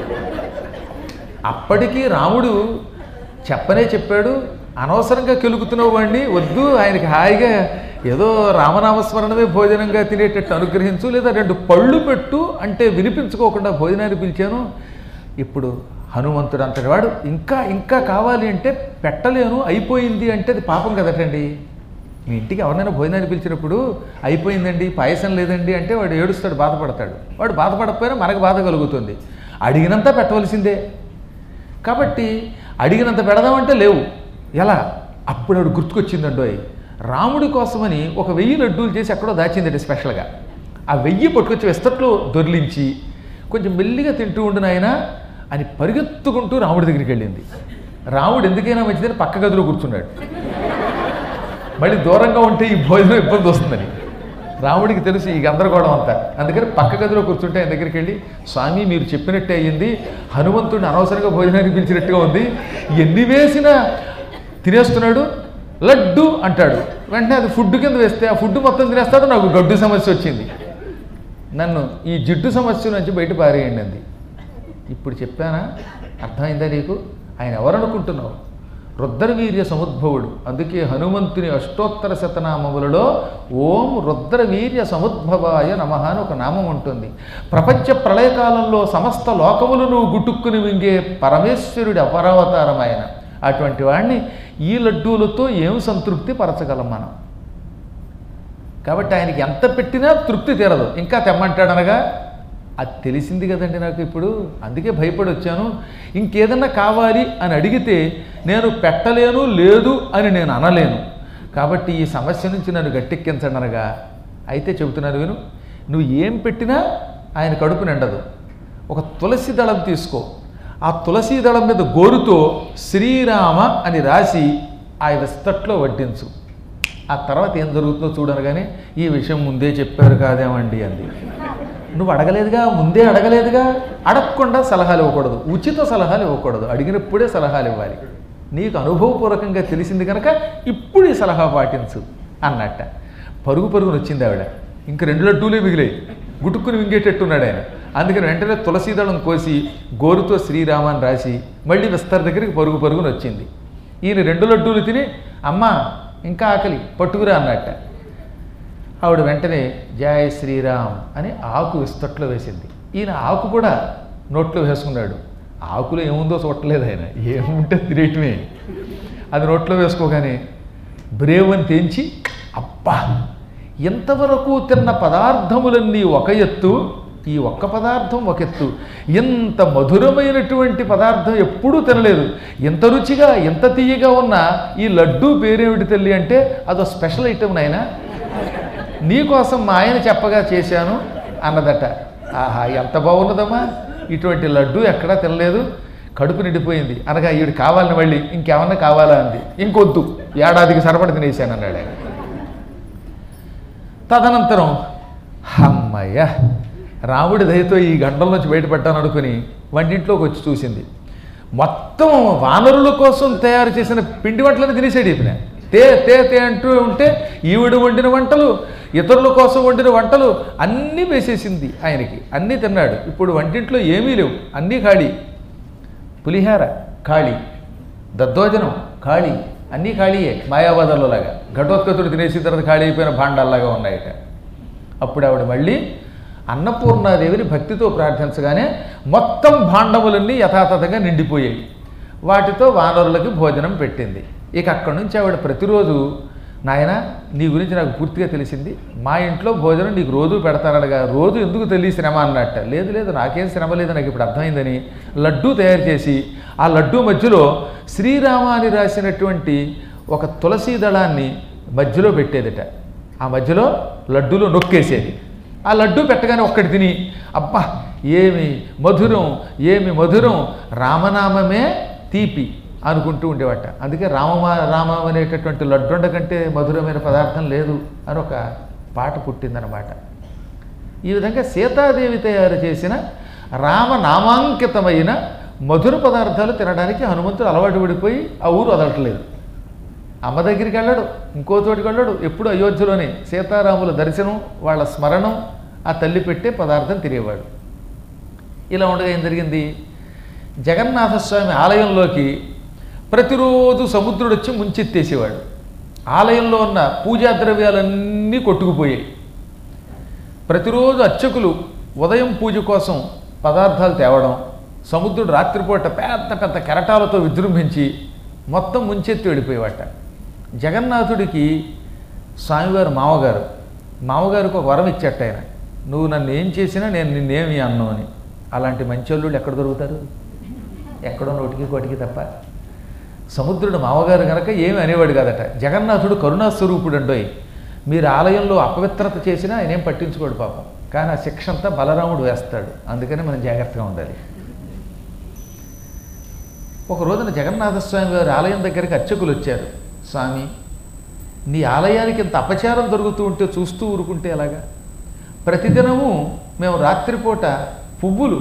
అప్పటికీ రాముడు చెప్పనే చెప్పాడు అనవసరంగా కెలుగుతున్నావు వాడిని వద్దు ఆయనకి హాయిగా ఏదో రామనామస్మరణమే భోజనంగా తినేటట్టు అనుగ్రహించు లేదా రెండు పళ్ళు పెట్టు అంటే వినిపించుకోకుండా భోజనాన్ని పిలిచాను ఇప్పుడు హనుమంతుడు అంతటి వాడు ఇంకా ఇంకా కావాలి అంటే పెట్టలేను అయిపోయింది అంటే అది పాపం కదటండి మీ ఇంటికి ఎవరినైనా భోజనాన్ని పిలిచినప్పుడు అయిపోయిందండి పాయసం లేదండి అంటే వాడు ఏడుస్తాడు బాధపడతాడు వాడు బాధపడకపోయినా మనకు బాధ కలుగుతుంది అడిగినంత పెట్టవలసిందే కాబట్టి అడిగినంత పెడదామంటే లేవు ఎలా అప్పుడు ఆవిడ గుర్తుకొచ్చిందండోయ్ రాముడి కోసమని ఒక వెయ్యి లడ్డూలు చేసి ఎక్కడో దాచిందట స్పెషల్గా ఆ వెయ్యి పట్టుకొచ్చి వెస్తట్లో దొర్లించి కొంచెం మెల్లిగా తింటూ ఉండు నాయన అని పరిగెత్తుకుంటూ రాముడి దగ్గరికి వెళ్ళింది రాముడు ఎందుకైనా మంచిదని పక్క గదిలో కూర్చున్నాడు మళ్ళీ దూరంగా ఉంటే ఈ భోజనం ఇబ్బంది వస్తుందని రాముడికి తెలుసు ఈ గందరగోళం అంతా అందుకని పక్క గదిలో కూర్చుంటే ఆయన దగ్గరికి వెళ్ళి స్వామి మీరు చెప్పినట్టే అయ్యింది హనుమంతుడిని అనవసరంగా భోజనానికి పిలిచినట్టుగా ఉంది ఎన్ని వేసినా తినేస్తున్నాడు లడ్డు అంటాడు వెంటనే అది ఫుడ్ కింద వేస్తే ఆ ఫుడ్ మొత్తం తినేస్తాడు నాకు గడ్డు సమస్య వచ్చింది నన్ను ఈ జిడ్డు సమస్య నుంచి బయట పారేయండి అంది ఇప్పుడు చెప్పానా అర్థమైందా నీకు ఆయన ఎవరనుకుంటున్నావు రుద్రవీర్య సముద్భవుడు అందుకే హనుమంతుని అష్టోత్తర శతనామములలో ఓం రుద్రవీర్య సముద్భవాయ నమ అని ఒక నామం ఉంటుంది ప్రపంచ ప్రళయకాలంలో సమస్త లోకములను గుటుక్కుని మింగే పరమేశ్వరుడి అపరావతారం ఆయన అటువంటి వాడిని ఈ లడ్డూలతో ఏం సంతృప్తి పరచగలం మనం కాబట్టి ఆయనకి ఎంత పెట్టినా తృప్తి తీరదు ఇంకా తెమ్మంటాడనగా అది తెలిసింది కదండి నాకు ఇప్పుడు అందుకే భయపడి వచ్చాను ఇంకేదన్నా కావాలి అని అడిగితే నేను పెట్టలేను లేదు అని నేను అనలేను కాబట్టి ఈ సమస్య నుంచి నన్ను గట్టెక్కించండి అనగా అయితే చెబుతున్నాను విను నువ్వు ఏం పెట్టినా ఆయన కడుపు నిండదు ఒక తులసి దళం తీసుకో ఆ తులసి దళం మీద గోరుతో శ్రీరామ అని రాసి ఆ విస్తట్లో వడ్డించు ఆ తర్వాత ఏం జరుగుతుందో చూడనగానే ఈ విషయం ముందే చెప్పారు కాదేమండి అంది నువ్వు అడగలేదుగా ముందే అడగలేదుగా అడగకుండా సలహాలు ఇవ్వకూడదు ఉచిత సలహాలు ఇవ్వకూడదు అడిగినప్పుడే సలహాలు ఇవ్వాలి నీకు అనుభవపూర్వకంగా తెలిసింది కనుక ఇప్పుడు ఈ సలహా పాటించు అన్నట్ట పరుగు పరుగున వచ్చింది ఆవిడ ఇంక రెండు లడ్డూలే మిగిలాయి గుటుక్కుని మింగేటట్టున్నాడు ఆయన అందుకని వెంటనే తులసీదళం కోసి గోరుతో శ్రీరామాన్ని రాసి మళ్ళీ విస్తర్ దగ్గరికి పరుగు పరుగున వచ్చింది ఈయన రెండు లడ్డూలు తిని అమ్మా ఇంకా ఆకలి పట్టుకురా అన్నట్ట ఆవిడ వెంటనే జయ శ్రీరామ్ అని ఆకు విస్తట్లో వేసింది ఈయన ఆకు కూడా నోట్లో వేసుకున్నాడు ఆకులో ఏముందో చూడలేదు ఆయన ఏముంటే తినేయటమే అది నోట్లో వేసుకోగానే బ్రేవని తెంచి అబ్బా ఎంతవరకు తిన్న పదార్థములన్నీ ఒక ఎత్తు ఈ ఒక్క పదార్థం ఒక ఎత్తు ఎంత మధురమైనటువంటి పదార్థం ఎప్పుడూ తినలేదు ఎంత రుచిగా ఎంత తీయగా ఉన్న ఈ లడ్డూ పేరేమిటి తల్లి అంటే అదో స్పెషల్ ఐటమ్ నాయనా నీకోసం మా ఆయన చెప్పగా చేశాను అన్నదట ఆహా ఎంత బాగున్నదమ్మా ఇటువంటి లడ్డు ఎక్కడా తినలేదు కడుపు నిండిపోయింది అనగా ఈవిడ కావాలని మళ్ళీ ఇంకేమన్నా కావాలా అంది ఇంకొద్దు ఏడాదికి సరిపడి తినేసాను అన్నాడు ఆయన తదనంతరం అమ్మయ్య రాముడి దయతో ఈ గండంలోంచి బయటపడ్డాను అనుకుని వంటింట్లోకి వచ్చి చూసింది మొత్తం వానరుల కోసం తయారు చేసిన పిండి వంటలను తినేసాడు ఈపిన తే తే తే అంటూ ఉంటే ఈవిడ వండిన వంటలు ఇతరుల కోసం వండిన వంటలు అన్నీ వేసేసింది ఆయనకి అన్నీ తిన్నాడు ఇప్పుడు వంటింట్లో ఏమీ లేవు అన్నీ ఖాళీ పులిహార ఖాళీ దద్దోజనం ఖాళీ అన్నీ ఖాళీయే మాయావాదంలో లాగా ఘటోత్కతుడు తినేసిన తర్వాత ఖాళీ అయిపోయిన భాండాల్లాగా ఉన్నాయట అప్పుడు ఆవిడ మళ్ళీ అన్నపూర్ణాదేవిని భక్తితో ప్రార్థించగానే మొత్తం భాండములన్నీ యథాతథంగా నిండిపోయాయి వాటితో వానరులకి భోజనం పెట్టింది ఇక అక్కడి నుంచి ఆవిడ ప్రతిరోజు నాయన నీ గురించి నాకు పూర్తిగా తెలిసింది మా ఇంట్లో భోజనం నీకు రోజు పెడతానడగా రోజు ఎందుకు తెలియ శ్రమ అన్నట్ట లేదు లేదు నాకేం శ్రమ లేదు నాకు ఇప్పుడు అర్థమైందని లడ్డూ తయారు చేసి ఆ లడ్డూ మధ్యలో శ్రీరామ అని రాసినటువంటి ఒక తులసీ దళాన్ని మధ్యలో పెట్టేదిట ఆ మధ్యలో లడ్డూలో నొక్కేసేది ఆ లడ్డూ పెట్టగానే ఒక్కటి తిని అబ్బా ఏమి మధురం ఏమి మధురం రామనామమే తీపి అనుకుంటూ ఉండేవాట అందుకే రామమా రామం అనేటటువంటి లడ్డుండ కంటే మధురమైన పదార్థం లేదు అని ఒక పాట పుట్టిందనమాట ఈ విధంగా సీతాదేవి తయారు చేసిన రామనామాంకితమైన మధుర పదార్థాలు తినడానికి హనుమంతుడు అలవాటు పడిపోయి ఆ ఊరు వదలట్లేదు అమ్మ దగ్గరికి వెళ్ళాడు ఇంకో చోటికి వెళ్ళాడు ఎప్పుడు అయోధ్యలోనే సీతారాముల దర్శనం వాళ్ళ స్మరణం ఆ తల్లి పెట్టే పదార్థం తినేవాడు ఇలా ఉండగా ఏం జరిగింది జగన్నాథస్వామి ఆలయంలోకి ప్రతిరోజు సముద్రుడు వచ్చి ముంచెత్తేసేవాడు ఆలయంలో ఉన్న పూజా ద్రవ్యాలన్నీ కొట్టుకుపోయాయి ప్రతిరోజు అర్చకులు ఉదయం పూజ కోసం పదార్థాలు తేవడం సముద్రుడు రాత్రిపూట పెద్ద పెద్ద కెరటాలతో విజృంభించి మొత్తం ముంచెత్తి వెళ్ళిపోయేవాట జగన్నాథుడికి స్వామివారు మామగారు మామగారికి ఒక వరం ఇచ్చట ఆయన నువ్వు నన్ను ఏం చేసినా నేను నిన్నేమి అన్ను అని అలాంటి మంచోళ్ళు ఎక్కడ దొరుకుతారు ఎక్కడో నోటికి కోటికి తప్ప సముద్రుడు మామగారు కనుక ఏమి అనేవాడు కాదట జగన్నాథుడు కరుణాస్వరూపుడు అండోయ్ మీరు ఆలయంలో అపవిత్రత చేసినా ఆయన ఏం పట్టించుకోడు పాపం కానీ ఆ శిక్ష అంతా బలరాముడు వేస్తాడు అందుకని మనం జాగ్రత్తగా ఉండాలి ఒక రోజున జగన్నాథస్వామి వారి ఆలయం దగ్గరికి అర్చకులు వచ్చారు స్వామి నీ ఆలయానికి ఇంత అపచారం జరుగుతూ ఉంటే చూస్తూ ఊరుకుంటే ఎలాగా ప్రతిదినము మేము రాత్రిపూట పువ్వులు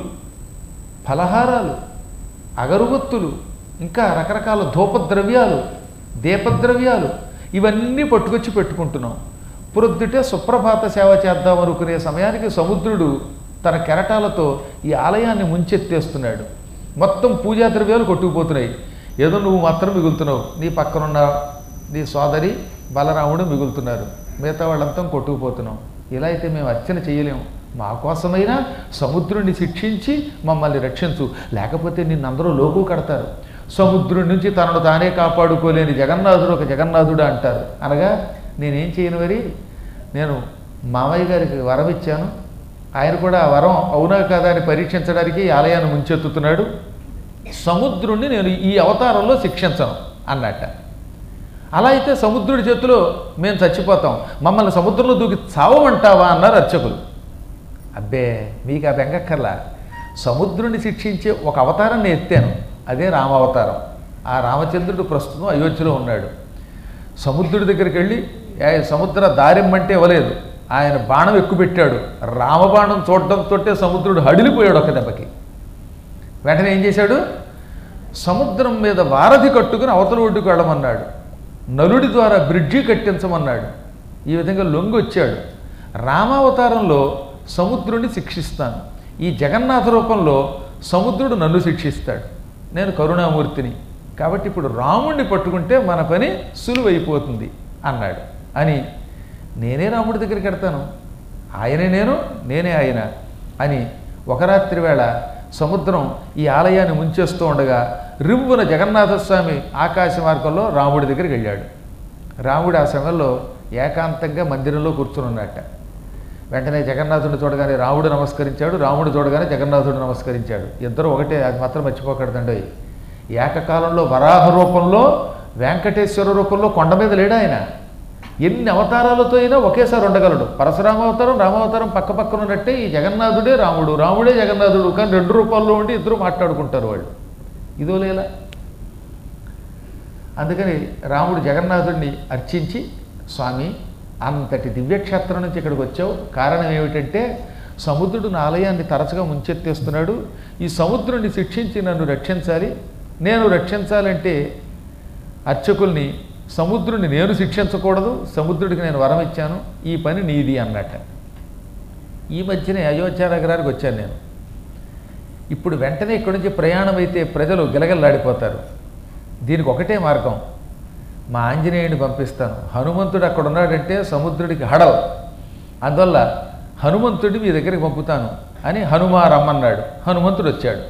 ఫలహారాలు అగరువత్తులు ఇంకా రకరకాల ధూపద్రవ్యాలు దీపద్రవ్యాలు ఇవన్నీ పట్టుకొచ్చి పెట్టుకుంటున్నాం ప్రొద్దుటే సుప్రభాత సేవ చేద్దాం అనుకునే సమయానికి సముద్రుడు తన కెరటాలతో ఈ ఆలయాన్ని ముంచెత్తేస్తున్నాడు మొత్తం పూజా ద్రవ్యాలు కొట్టుకుపోతున్నాయి ఏదో నువ్వు మాత్రం మిగులుతున్నావు నీ పక్కనున్న నీ సోదరి బలరాముడు మిగులుతున్నారు మిగతా వాళ్ళంతా కొట్టుకుపోతున్నాం ఇలా అయితే మేము అర్చన చేయలేము మా కోసమైనా సముద్రుడిని శిక్షించి మమ్మల్ని రక్షించు లేకపోతే నిన్నందరూ లోకు కడతారు సముద్రుడి నుంచి తనను తానే కాపాడుకోలేని జగన్నాథుడు ఒక జగన్నాథుడు అంటారు అనగా నేనేం చేయను మరి నేను మామయ్య గారికి వరం ఇచ్చాను ఆయన కూడా ఆ వరం అవునా కాదా అని పరీక్షించడానికి ఈ ఆలయాన్ని ముంచెత్తుతున్నాడు సముద్రుణ్ణి నేను ఈ అవతారంలో శిక్షించను అన్నట్ట అలా అయితే సముద్రుడి చేతిలో మేము చచ్చిపోతాం మమ్మల్ని సముద్రంలో దూకి చావమంటావా అన్నారు అర్చకులు అబ్బే మీకు ఆ బెంగక్కర్లా సముద్రుని శిక్షించే ఒక అవతారం నేను ఎత్తాను అదే రామావతారం ఆ రామచంద్రుడు ప్రస్తుతం అయోధ్యలో ఉన్నాడు సముద్రుడి దగ్గరికి వెళ్ళి "ఏ, సముద్ర దారిమ్మంటే ఇవ్వలేదు ఆయన బాణం ఎక్కుపెట్టాడు రామబాణం చూడడంతో సముద్రుడు హడిలిపోయాడు ఒక దెబ్బకి వెంటనే ఏం చేశాడు సముద్రం మీద వారధి కట్టుకుని అవతల ఒడ్డుకు వెళ్ళమన్నాడు నలుడి ద్వారా బ్రిడ్జి కట్టించమన్నాడు ఈ విధంగా లొంగి వచ్చాడు రామావతారంలో సముద్రుడిని శిక్షిస్తాను ఈ జగన్నాథ రూపంలో సముద్రుడు నన్ను శిక్షిస్తాడు నేను కరుణామూర్తిని కాబట్టి ఇప్పుడు రాముణ్ణి పట్టుకుంటే మన పని సులువైపోతుంది అన్నాడు అని నేనే రాముడి దగ్గరికి వెడతాను ఆయనే నేను నేనే ఆయన అని ఒక రాత్రి వేళ సముద్రం ఈ ఆలయాన్ని ముంచేస్తూ ఉండగా రివ్వున జగన్నాథస్వామి ఆకాశ మార్గంలో రాముడి దగ్గరికి వెళ్ళాడు రాముడు ఆ సమయంలో ఏకాంతంగా మందిరంలో కూర్చుని ఉన్నట్ట వెంటనే జగన్నాథుడిని చూడగానే రాముడు నమస్కరించాడు రాముడు చూడగానే జగన్నాథుడు నమస్కరించాడు ఇద్దరు ఒకటే అది మాత్రం మర్చిపోకూడదండి ఏకకాలంలో వరాహ రూపంలో వెంకటేశ్వర రూపంలో కొండ మీద లేడు ఆయన ఎన్ని అవతారాలతో అయినా ఒకేసారి ఉండగలడు పరశురామ అవతారం రామావతారం పక్క పక్కన ఉన్నట్టే ఈ జగన్నాథుడే రాముడు రాముడే జగన్నాథుడు కానీ రెండు రూపాల్లో ఉండి ఇద్దరు మాట్లాడుకుంటారు వాళ్ళు ఇదో లేలా అందుకని రాముడు జగన్నాథుడిని అర్చించి స్వామి అంతటి దివ్యక్షేత్రం నుంచి ఇక్కడికి వచ్చావు కారణం ఏమిటంటే సముద్రుడు నా ఆలయాన్ని తరచుగా ముంచెత్తేస్తున్నాడు ఈ సముద్రుడిని శిక్షించి నన్ను రక్షించాలి నేను రక్షించాలంటే అర్చకుల్ని సముద్రుడిని నేను శిక్షించకూడదు సముద్రుడికి నేను వరం ఇచ్చాను ఈ పని నీది అన్నట్ట ఈ మధ్యనే అయోధ్య నగరానికి వచ్చాను నేను ఇప్పుడు వెంటనే ఇక్కడి నుంచి ప్రయాణం అయితే ప్రజలు గిలగల్లాడిపోతారు దీనికి ఒకటే మార్గం మా ఆంజనేయుడిని పంపిస్తాను హనుమంతుడు అక్కడ ఉన్నాడంటే సముద్రుడికి హడల్ అందువల్ల హనుమంతుడిని మీ దగ్గరికి పంపుతాను అని హనుమా రమ్మన్నాడు హనుమంతుడు వచ్చాడు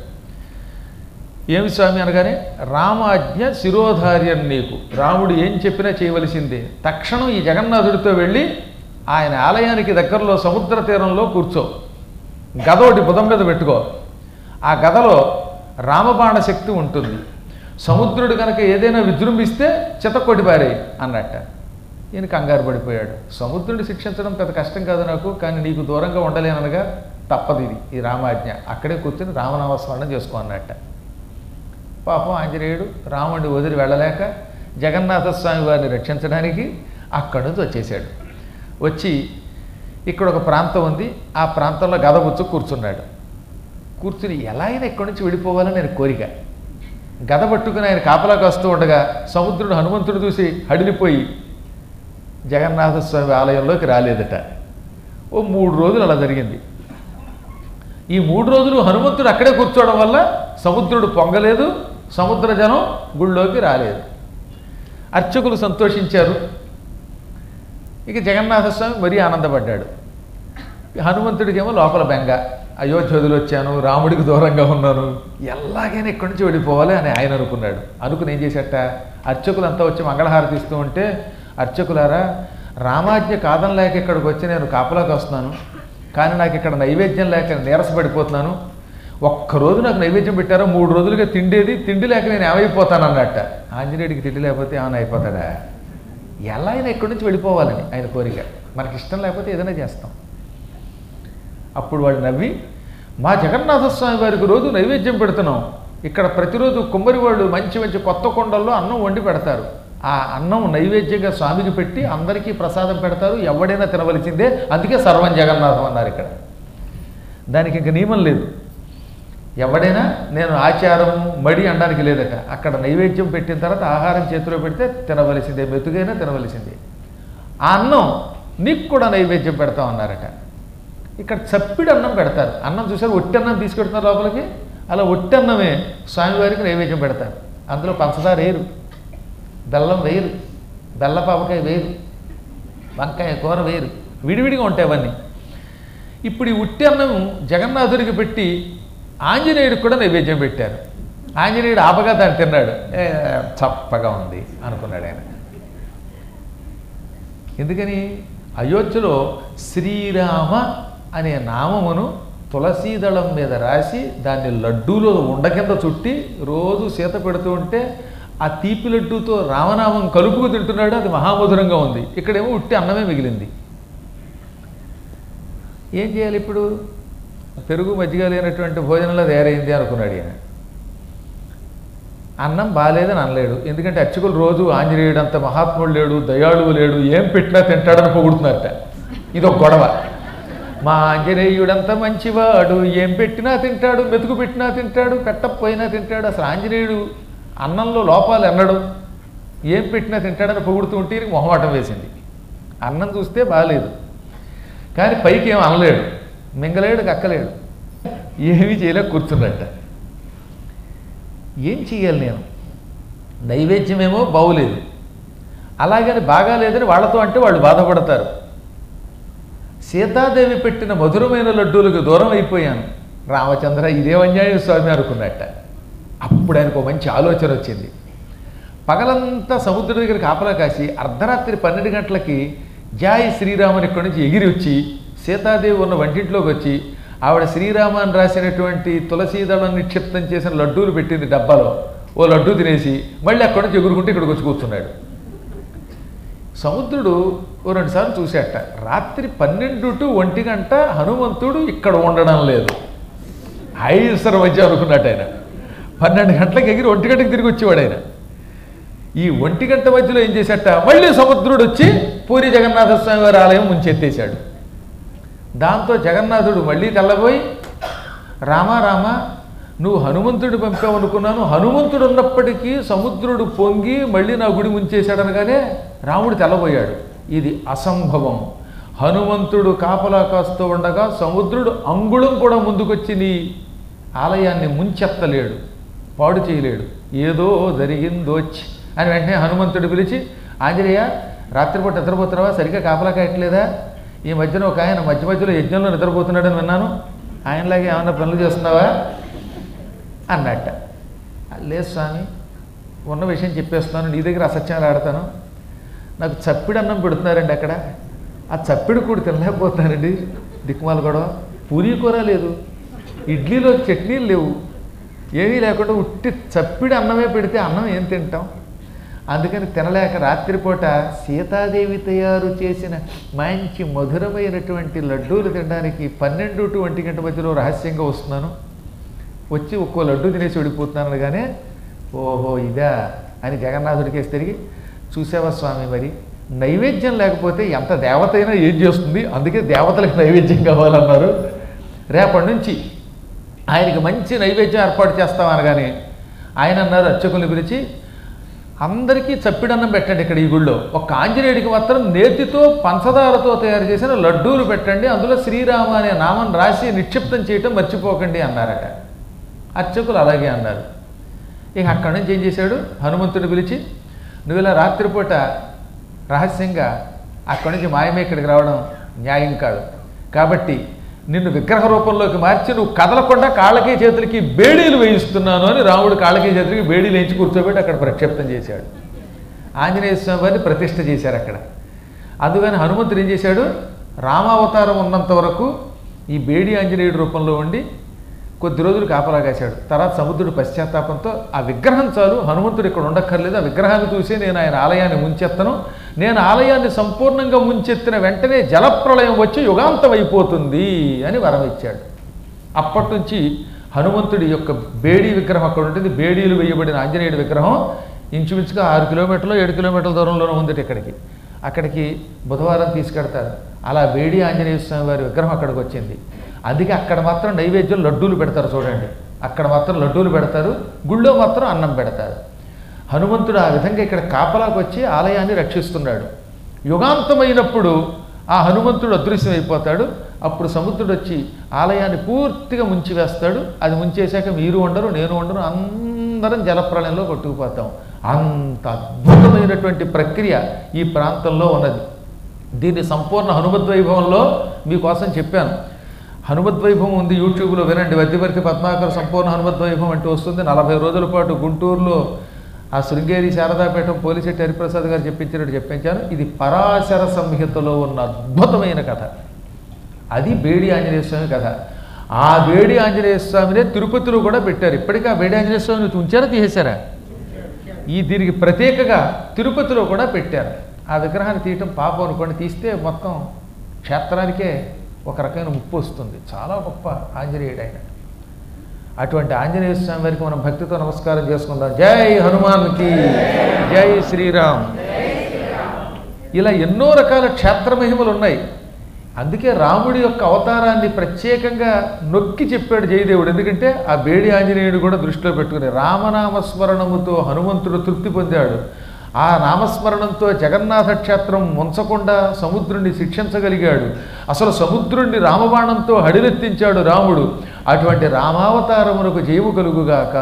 ఏమి స్వామి అనగానే రామాజ్ఞ శిరోధార్యం నీకు రాముడు ఏం చెప్పినా చేయవలసిందే తక్షణం ఈ జగన్నాథుడితో వెళ్ళి ఆయన ఆలయానికి దగ్గరలో సముద్ర తీరంలో కూర్చో గద ఒకటి బుధం మీద పెట్టుకో ఆ గదలో రామబాణ శక్తి ఉంటుంది సముద్రుడు కనుక ఏదైనా విజృంభిస్తే చితకొట్టి పారే అన్నట్ట ఈయన కంగారు పడిపోయాడు సముద్రుడిని శిక్షించడం పెద్ద కష్టం కాదు నాకు కానీ నీకు దూరంగా ఉండలేననగా తప్పదు ఇది ఈ రామాజ్ఞ అక్కడే కూర్చొని రామనామస్మరణ చేసుకో అన్నట్ట పాపం ఆంజనేయుడు రాముడిని వదిలి వెళ్ళలేక జగన్నాథ స్వామి వారిని రక్షించడానికి అక్కడి నుంచి వచ్చేసాడు వచ్చి ఇక్కడ ఒక ప్రాంతం ఉంది ఆ ప్రాంతంలో గదబుచ్చు కూర్చున్నాడు కూర్చుని ఎలా అయినా ఇక్కడి నుంచి వెళ్ళిపోవాలని నేను కోరిక గద పట్టుకుని ఆయన కాపలాకి వస్తూ ఉండగా సముద్రుడు హనుమంతుడు చూసి హడిలిపోయి జగన్నాథ స్వామి ఆలయంలోకి రాలేదట ఓ మూడు రోజులు అలా జరిగింది ఈ మూడు రోజులు హనుమంతుడు అక్కడే కూర్చోవడం వల్ల సముద్రుడు పొంగలేదు సముద్ర జనం గుళ్ళోకి రాలేదు అర్చకులు సంతోషించారు ఇక జగన్నాథస్వామి మరీ ఆనందపడ్డాడు హనుమంతుడికేమో లోపల బెంగ అయోధ్య వదిలి వచ్చాను రాముడికి దూరంగా ఉన్నాను ఎలాగైనా ఇక్కడి నుంచి వెళ్ళిపోవాలి అని ఆయన అనుకున్నాడు అనుకుని ఏం చేశాట అర్చకులంతా వచ్చి మంగళహారతి ఇస్తూ ఉంటే అర్చకులారా రామాజ్ఞ కాదం లేక ఇక్కడికి వచ్చి నేను కాపలాకి వస్తున్నాను కానీ నాకు ఇక్కడ నైవేద్యం లేక నీరసపడిపోతున్నాను ఒక్కరోజు నాకు నైవేద్యం పెట్టారో మూడు రోజులుగా తిండేది తిండి లేక నేను ఏమైపోతాను అన్నట్ట ఆంజనేయుడికి తిండి లేకపోతే ఏమైనా అయిపోతాడా ఎలా అయినా ఇక్కడి నుంచి వెళ్ళిపోవాలని ఆయన కోరిక మనకి ఇష్టం లేకపోతే ఏదైనా చేస్తాం అప్పుడు వాడు నవ్వి మా జగన్నాథ స్వామి వారికి రోజు నైవేద్యం పెడుతున్నాం ఇక్కడ ప్రతిరోజు కుమ్మరి వాళ్ళు మంచి మంచి కొత్త కొండల్లో అన్నం వండి పెడతారు ఆ అన్నం నైవేద్యంగా స్వామికి పెట్టి అందరికీ ప్రసాదం పెడతారు ఎవడైనా తినవలసిందే అందుకే సర్వం జగన్నాథం అన్నారు ఇక్కడ దానికి ఇంక నియమం లేదు ఎవడైనా నేను ఆచారం మడి అనడానికి లేదట అక్కడ నైవేద్యం పెట్టిన తర్వాత ఆహారం చేతిలో పెడితే తినవలసిందే మెతుగైనా తినవలసిందే ఆ అన్నం నీకు కూడా నైవేద్యం పెడతాం అన్నారట ఇక్కడ చప్పిడి అన్నం పెడతారు అన్నం చూసారు ఒట్టి అన్నం తీసుకెడుతున్నారు లోపలికి అలా ఒట్టి అన్నమే స్వామివారికి నైవేద్యం పెడతారు అందులో పంచదార వేరు బెల్లం వేరు బెల్లపాపకాయ వేరు వంకాయ కూర వేరు విడివిడిగా ఉంటాయి అవన్నీ ఇప్పుడు ఈ ఉట్టి అన్నం జగన్నాథుడికి పెట్టి ఆంజనేయుడికి కూడా నైవేద్యం పెట్టారు ఆంజనేయుడు ఆపగా దాన్ని తిన్నాడు ఏ చప్పగా ఉంది అనుకున్నాడు ఆయన ఎందుకని అయోధ్యలో శ్రీరామ అనే నామమును తులసీదళం మీద రాసి దాన్ని లడ్డూలో ఉండ కింద చుట్టి రోజు సీత పెడుతూ ఉంటే ఆ తీపి లడ్డూతో రామనామం కలుపుకు తింటున్నాడు అది మహామధురంగా ఉంది ఇక్కడేమో ఉట్టి అన్నమే మిగిలింది ఏం చేయాలి ఇప్పుడు పెరుగు మజ్జిగ లేనటువంటి భోజనంలో తయారైంది అనుకున్నాడు ఈయన అన్నం బాగాలేదని అనలేడు ఎందుకంటే అర్చకులు రోజు ఆంజనేయుడు అంత మహాత్ముడు లేడు దయాళువు లేడు ఏం పెట్టినా తింటాడని పొగుడుతున్నారట ఇది ఒక గొడవ మా ఆంజనేయుడంత మంచివాడు ఏం పెట్టినా తింటాడు మెతుకు పెట్టినా తింటాడు పెట్టకపోయినా తింటాడు అసలు ఆంజనేయుడు అన్నంలో లోపాలు ఎన్నడు ఏం పెట్టినా తింటాడని పొగుడుతూ ఉంటే ఈయనకి మొహమాటం వేసింది అన్నం చూస్తే బాగాలేదు కానీ పైకి ఏం అనలేడు మింగలేడు కక్కలేడు ఏమీ చేయలేక కూర్చున్నట్ట ఏం చెయ్యాలి నేను నైవేద్యమేమో బాగులేదు అలాగని బాగాలేదని వాళ్ళతో అంటే వాళ్ళు బాధపడతారు సీతాదేవి పెట్టిన మధురమైన లడ్డూలకు దూరం అయిపోయాను రామచంద్ర ఇదే అన్యాయం స్వామి అనుకున్నట్ట అప్పుడు ఆయనకు ఒక మంచి ఆలోచన వచ్చింది పగలంతా సముద్రం దగ్గర కాపలా కాసి అర్ధరాత్రి పన్నెండు గంటలకి జాయ్ శ్రీరాముని ఇక్కడి నుంచి ఎగిరి వచ్చి సీతాదేవి ఉన్న వంటింట్లోకి వచ్చి ఆవిడ శ్రీరామ అని రాసినటువంటి తులసీదళం నిక్షిప్తం చేసిన లడ్డూలు పెట్టింది డబ్బాలో ఓ లడ్డూ తినేసి మళ్ళీ అక్కడి నుంచి ఎగురుకుంటే ఇక్కడికి వచ్చి కూర్చున్నాడు సముద్రుడు ఓ రెండుసార్లు చూశాట రాత్రి పన్నెండు టు ఒంటి గంట హనుమంతుడు ఇక్కడ ఉండడం లేదు ఐసర మధ్య అనుకున్నట్టు ఆయన పన్నెండు గంటలకు ఎగిరి ఒంటి గంటకి తిరిగి వచ్చేవాడు ఆయన ఈ ఒంటి గంట మధ్యలో ఏం చేశాట మళ్ళీ సముద్రుడు వచ్చి పూరి జగన్నాథ స్వామి వారి ఆలయం ముంచెత్తేశాడు దాంతో జగన్నాథుడు మళ్ళీ తెల్లబోయి రామా రామా నువ్వు హనుమంతుడు పంపావు అనుకున్నాను హనుమంతుడు ఉన్నప్పటికీ సముద్రుడు పొంగి మళ్ళీ నా గుడి ముంచేశాడనగానే రాముడు తెల్లబోయాడు ఇది అసంభవం హనుమంతుడు కాపలా కాస్తూ ఉండగా సముద్రుడు అంగుళం కూడా ముందుకొచ్చి నీ ఆలయాన్ని ముంచెత్తలేడు పాడు చేయలేడు ఏదో జరిగిందోచ్ అని వెంటనే హనుమంతుడు పిలిచి ఆంజనేయ రాత్రిపూట నిద్రపోతున్నావా సరిగ్గా కాపలా కాయట్లేదా ఈ మధ్యన ఒక ఆయన మధ్య మధ్యలో యజ్ఞంలో నిద్రపోతున్నాడని విన్నాను ఆయనలాగే ఏమన్నా పనులు చేస్తున్నావా అన్నట్ట లేదు స్వామి ఉన్న విషయం చెప్పేస్తున్నాను నీ దగ్గర అసత్యాలు ఆడతాను నాకు చప్పిడి అన్నం పెడుతున్నారండి అక్కడ ఆ చప్పిడి కూడా తినలేకపోతున్నానండి దిక్కుమాల గొడవ పూరీ కూర లేదు ఇడ్లీలో చట్నీలు లేవు ఏమీ లేకుండా ఉట్టి చప్పిడి అన్నమే పెడితే అన్నం ఏం తింటాం అందుకని తినలేక రాత్రిపూట సీతాదేవి తయారు చేసిన మంచి మధురమైనటువంటి లడ్డూలు తినడానికి పన్నెండు టు ఒంటి గంట మధ్యలో రహస్యంగా వస్తున్నాను వచ్చి ఒక్కో లడ్డు తినేసి వెళ్ళిపోతున్నాను కానీ ఓహో ఇదా అని జగన్నాథుడికేసి తిరిగి చూసావా స్వామి మరి నైవేద్యం లేకపోతే ఎంత దేవత అయినా ఏం చేస్తుంది అందుకే దేవతలకు నైవేద్యం కావాలన్నారు రేపటి నుంచి ఆయనకి మంచి నైవేద్యం ఏర్పాటు చేస్తాం అనగానే ఆయన అన్నారు అర్చకుల్ని పిలిచి అందరికీ చప్పిడన్నం పెట్టండి ఇక్కడ ఈ గుళ్ళో ఒక ఆంజనేయుడికి మాత్రం నేతితో పంచదారతో తయారు చేసిన లడ్డూలు పెట్టండి అందులో శ్రీరామ అనే నామం రాసి నిక్షిప్తం చేయటం మర్చిపోకండి అన్నారట అర్చకులు అలాగే అన్నారు ఇక అక్కడి నుంచి ఏం చేశాడు హనుమంతుడు పిలిచి నువ్వు ఇలా రాత్రిపూట రహస్యంగా అక్కడి నుంచి మాయమే ఇక్కడికి రావడం న్యాయం కాదు కాబట్టి నిన్ను విగ్రహ రూపంలోకి మార్చి నువ్వు కదలకుండా కాళ్ళకి చేతులకి బేడీలు వేయిస్తున్నాను అని రాముడు కాళ్ళకి చేతులకి బేడీలు వేయించి కూర్చోబెట్టి అక్కడ ప్రక్షిప్తం చేశాడు ఆంజనేయ స్వామి వారిని ప్రతిష్ఠ చేశారు అక్కడ అందుకని హనుమంతుడు ఏం చేశాడు రామావతారం ఉన్నంత వరకు ఈ బేడి ఆంజనేయుడి రూపంలో ఉండి కొద్ది రోజులు కాపలా కాశాడు తర్వాత సముద్రుడు పశ్చాత్తాపంతో ఆ విగ్రహం చాలు హనుమంతుడు ఇక్కడ ఉండక్కర్లేదు ఆ విగ్రహాన్ని చూసి నేను ఆయన ఆలయాన్ని ముంచెత్తను నేను ఆలయాన్ని సంపూర్ణంగా ముంచెత్తిన వెంటనే జలప్రళయం వచ్చి యుగాంతం అయిపోతుంది అని వరం ఇచ్చాడు అప్పటి నుంచి హనుమంతుడి యొక్క బేడీ విగ్రహం అక్కడ ఉంటుంది బేడీలు వేయబడిన ఆంజనేయుడి విగ్రహం ఇంచుమించుగా ఆరు కిలోమీటర్లు ఏడు కిలోమీటర్ల దూరంలోనే ఉంది ఇక్కడికి అక్కడికి బుధవారం తీసుకెడతారు అలా వేడి ఆంజనేయ స్వామి వారి విగ్రహం అక్కడికి వచ్చింది అందుకే అక్కడ మాత్రం నైవేద్యం లడ్డూలు పెడతారు చూడండి అక్కడ మాత్రం లడ్డూలు పెడతారు గుళ్ళో మాత్రం అన్నం పెడతారు హనుమంతుడు ఆ విధంగా ఇక్కడ కాపలాకు వచ్చి ఆలయాన్ని రక్షిస్తున్నాడు యుగాంతమైనప్పుడు ఆ హనుమంతుడు అదృశ్యమైపోతాడు అప్పుడు సముద్రుడు వచ్చి ఆలయాన్ని పూర్తిగా ముంచివేస్తాడు అది ముంచేశాక మీరు ఉండరు నేను ఉండరు అందరం జలప్రళయంలో కొట్టుకుపోతాం అంత అద్భుతమైనటువంటి ప్రక్రియ ఈ ప్రాంతంలో ఉన్నది దీన్ని సంపూర్ణ హనుమద్వైభవంలో మీకోసం చెప్పాను హనుమద్వైభవం ఉంది యూట్యూబ్లో వినండి వద్దివర్తి పద్మాకర సంపూర్ణ హనుమద్వైభవం అంటూ వస్తుంది నలభై రోజుల పాటు గుంటూరులో ఆ శృంగేరి శారదాపేటం పోలిశెట్టి హరిప్రసాద్ గారు చెప్పించినట్టు చెప్పించాను ఇది పరాశర సంహితలో ఉన్న అద్భుతమైన కథ అది బేడి ఆంజనేయ స్వామి కథ ఆ బేడి ఆంజనేయ స్వామినే తిరుపతిలో కూడా పెట్టారు ఇప్పటికీ ఆ బేడి ఆంజనేయ స్వామిని ఉంచారా తీసేశారా ఈ దీనికి ప్రత్యేకగా తిరుపతిలో కూడా పెట్టారు ఆ విగ్రహాన్ని తీయటం పాపం అనుకోండి తీస్తే మొత్తం క్షేత్రానికే ఒక రకమైన ముప్పు వస్తుంది చాలా గొప్ప ఆంజనేయుడు ఆయన అటువంటి ఆంజనేయ స్వామి వారికి మనం భక్తితో నమస్కారం చేసుకుందాం జై హనుమాన్కి జై శ్రీరామ్ ఇలా ఎన్నో రకాల క్షేత్ర మహిమలు ఉన్నాయి అందుకే రాముడి యొక్క అవతారాన్ని ప్రత్యేకంగా నొక్కి చెప్పాడు జయదేవుడు ఎందుకంటే ఆ బేడి ఆంజనేయుడు కూడా దృష్టిలో పెట్టుకుని రామనామస్మరణముతో హనుమంతుడు తృప్తి పొందాడు ఆ నామస్మరణంతో జగన్నాథ క్షేత్రం ముంచకుండా సముద్రుణ్ణి శిక్షించగలిగాడు అసలు సముద్రుణ్ణి రామబాణంతో హడిలెత్తించాడు రాముడు అటువంటి రామావతారమునకు జయము కలుగుగాక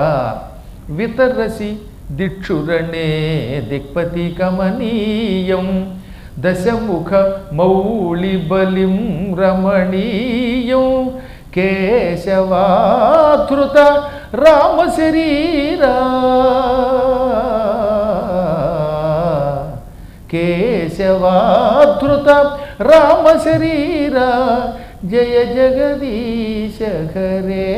వితరసి దిక్షురణే దిక్పతి కమనీయం దశముఖ మౌళి బలిం రమణీయం కేశవాధృత రామ శరీరా కేశవాధృత రామ శరీరా జయ జగదీశ హరే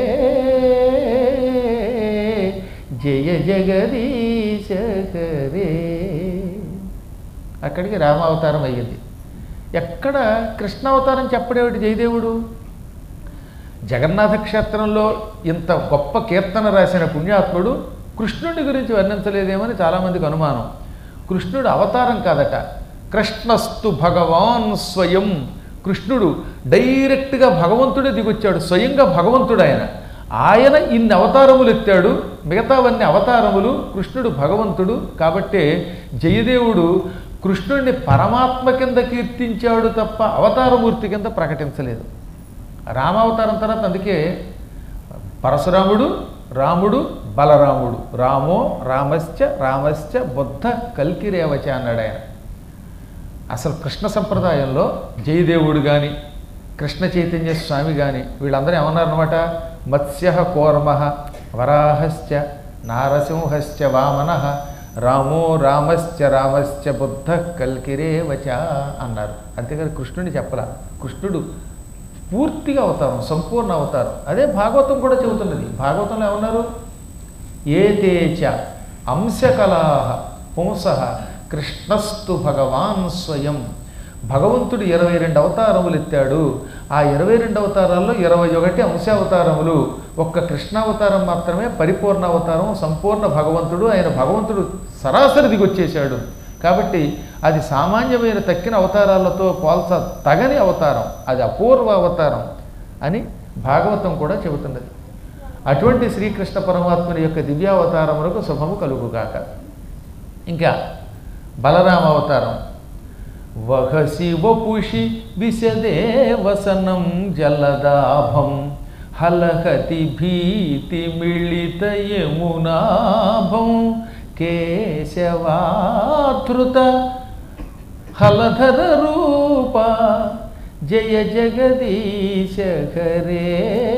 జయ జగదీశ హరే అక్కడికి రామావతారం అయ్యింది ఎక్కడ కృష్ణావతారం చెప్పడేమిటి జయదేవుడు జగన్నాథ క్షేత్రంలో ఇంత గొప్ప కీర్తన రాసిన పుణ్యాత్ముడు కృష్ణుడి గురించి వర్ణించలేదేమని చాలామందికి అనుమానం కృష్ణుడు అవతారం కాదట కృష్ణస్తు భగవాన్ స్వయం కృష్ణుడు డైరెక్ట్గా భగవంతుడే దిగొచ్చాడు స్వయంగా భగవంతుడు ఆయన ఆయన ఇన్ని అవతారములు ఎత్తాడు మిగతావన్నీ అవతారములు కృష్ణుడు భగవంతుడు కాబట్టే జయదేవుడు కృష్ణుడిని పరమాత్మ కింద కీర్తించాడు తప్ప అవతారమూర్తి కింద ప్రకటించలేదు రామావతారం తర్వాత అందుకే పరశురాముడు రాముడు బలరాముడు రామో రామశ్చ రామశ్చ బుద్ధ కల్కిరేవచ అన్నాడు ఆయన అసలు కృష్ణ సంప్రదాయంలో జయదేవుడు కానీ కృష్ణ చైతన్య స్వామి కానీ వీళ్ళందరూ ఏమన్నారనమాట మత్స్య కోర్మ వరాహశ్చ నారసింహశ్చ వామన రామో రామశ్చ రామశ్చ బుద్ధ కల్కిరేవచ అన్నారు అంతేకాని కృష్ణుని చెప్పలా కృష్ణుడు పూర్తిగా అవతారం సంపూర్ణ అవతారం అదే భాగవతం కూడా చెబుతున్నది భాగవతంలో ఏమన్నారు ఏతేచ అంశకలా పుంస కృష్ణస్తు భగవాన్ స్వయం భగవంతుడు ఇరవై రెండు అవతారములు ఎత్తాడు ఆ ఇరవై రెండు అవతారాల్లో ఇరవై ఒకటి అంశావతారములు ఒక్క కృష్ణావతారం మాత్రమే పరిపూర్ణ అవతారం సంపూర్ణ భగవంతుడు ఆయన భగవంతుడు సరాసరి దిగొచ్చేశాడు కాబట్టి అది సామాన్యమైన తక్కిన అవతారాలతో పోల్చ తగని అవతారం అది అపూర్వ అవతారం అని భాగవతం కూడా చెబుతున్నది అటువంటి శ్రీకృష్ణ పరమాత్మని యొక్క దివ్యావతారములకు శుభము కలుగుగాక ఇంకా బలరామ అవతారం వహసి వపుషి విశదే వసనం జలదాభం హలహతి భీతి మిళిత యమునాభం కేశవాధృత హలధర రూప జయ జగదీశ హరే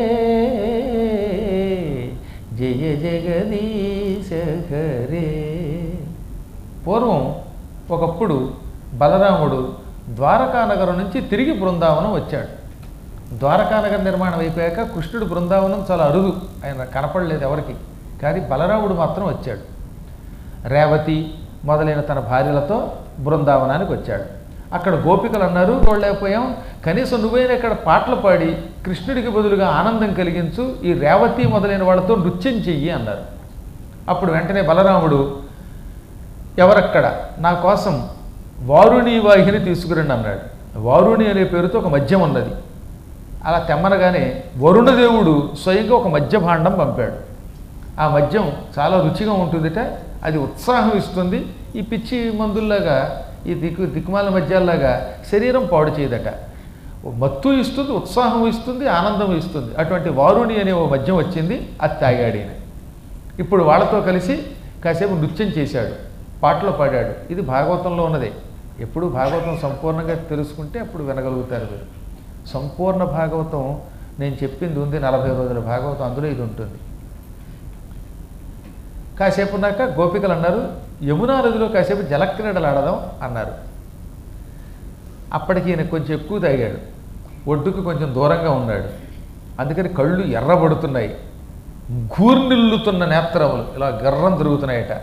జయ జగదీశ హరే పూర్వం ఒకప్పుడు బలరాముడు ద్వారకానగరం నుంచి తిరిగి బృందావనం వచ్చాడు ద్వారకానగర్ నిర్మాణం అయిపోయాక కృష్ణుడు బృందావనం చాలా అరుదు ఆయన కనపడలేదు ఎవరికి కానీ బలరాముడు మాత్రం వచ్చాడు రేవతి మొదలైన తన భార్యలతో బృందావనానికి వచ్చాడు అక్కడ గోపికలు అన్నారు చూడలేకపోయాం కనీసం నువ్వైనా ఇక్కడ పాటలు పాడి కృష్ణుడికి బదులుగా ఆనందం కలిగించు ఈ రేవతి మొదలైన వాళ్ళతో నృత్యం చెయ్యి అన్నారు అప్పుడు వెంటనే బలరాముడు ఎవరక్కడ నా కోసం వారుణి వాహిని తీసుకురండి అన్నాడు వారుణి అనే పేరుతో ఒక మద్యం ఉన్నది అలా తెమ్మనగానే వరుణదేవుడు స్వయంగా ఒక మద్య భాండం పంపాడు ఆ మద్యం చాలా రుచిగా ఉంటుందిట అది ఉత్సాహం ఇస్తుంది ఈ పిచ్చి మందుల్లాగా ఈ దిక్కు దిక్కుమాల మద్యాల్లాగా శరీరం పాడు చేయదట మత్తు ఇస్తుంది ఉత్సాహం ఇస్తుంది ఆనందం ఇస్తుంది అటువంటి వారుణి అనే ఓ మద్యం వచ్చింది అది తాగాడు ఈయన ఇప్పుడు వాళ్ళతో కలిసి కాసేపు నృత్యం చేశాడు పాటలు పాడాడు ఇది భాగవతంలో ఉన్నదే ఎప్పుడు భాగవతం సంపూర్ణంగా తెలుసుకుంటే అప్పుడు వినగలుగుతారు మీరు సంపూర్ణ భాగవతం నేను చెప్పింది ఉంది నలభై రోజుల భాగవతం అందులో ఇది ఉంటుంది కాసేపు ఉన్నాక గోపికలు అన్నారు యమునా నదిలో కాసేపు జలక్రీడలు ఆడదాం అన్నారు అప్పటికి ఈయన కొంచెం ఎక్కువ తాగాడు ఒడ్డుకు కొంచెం దూరంగా ఉన్నాడు అందుకని కళ్ళు ఎర్రబడుతున్నాయి గూర్నిల్లుతున్న నేత్రములు ఇలా గర్రం తిరుగుతున్నాయట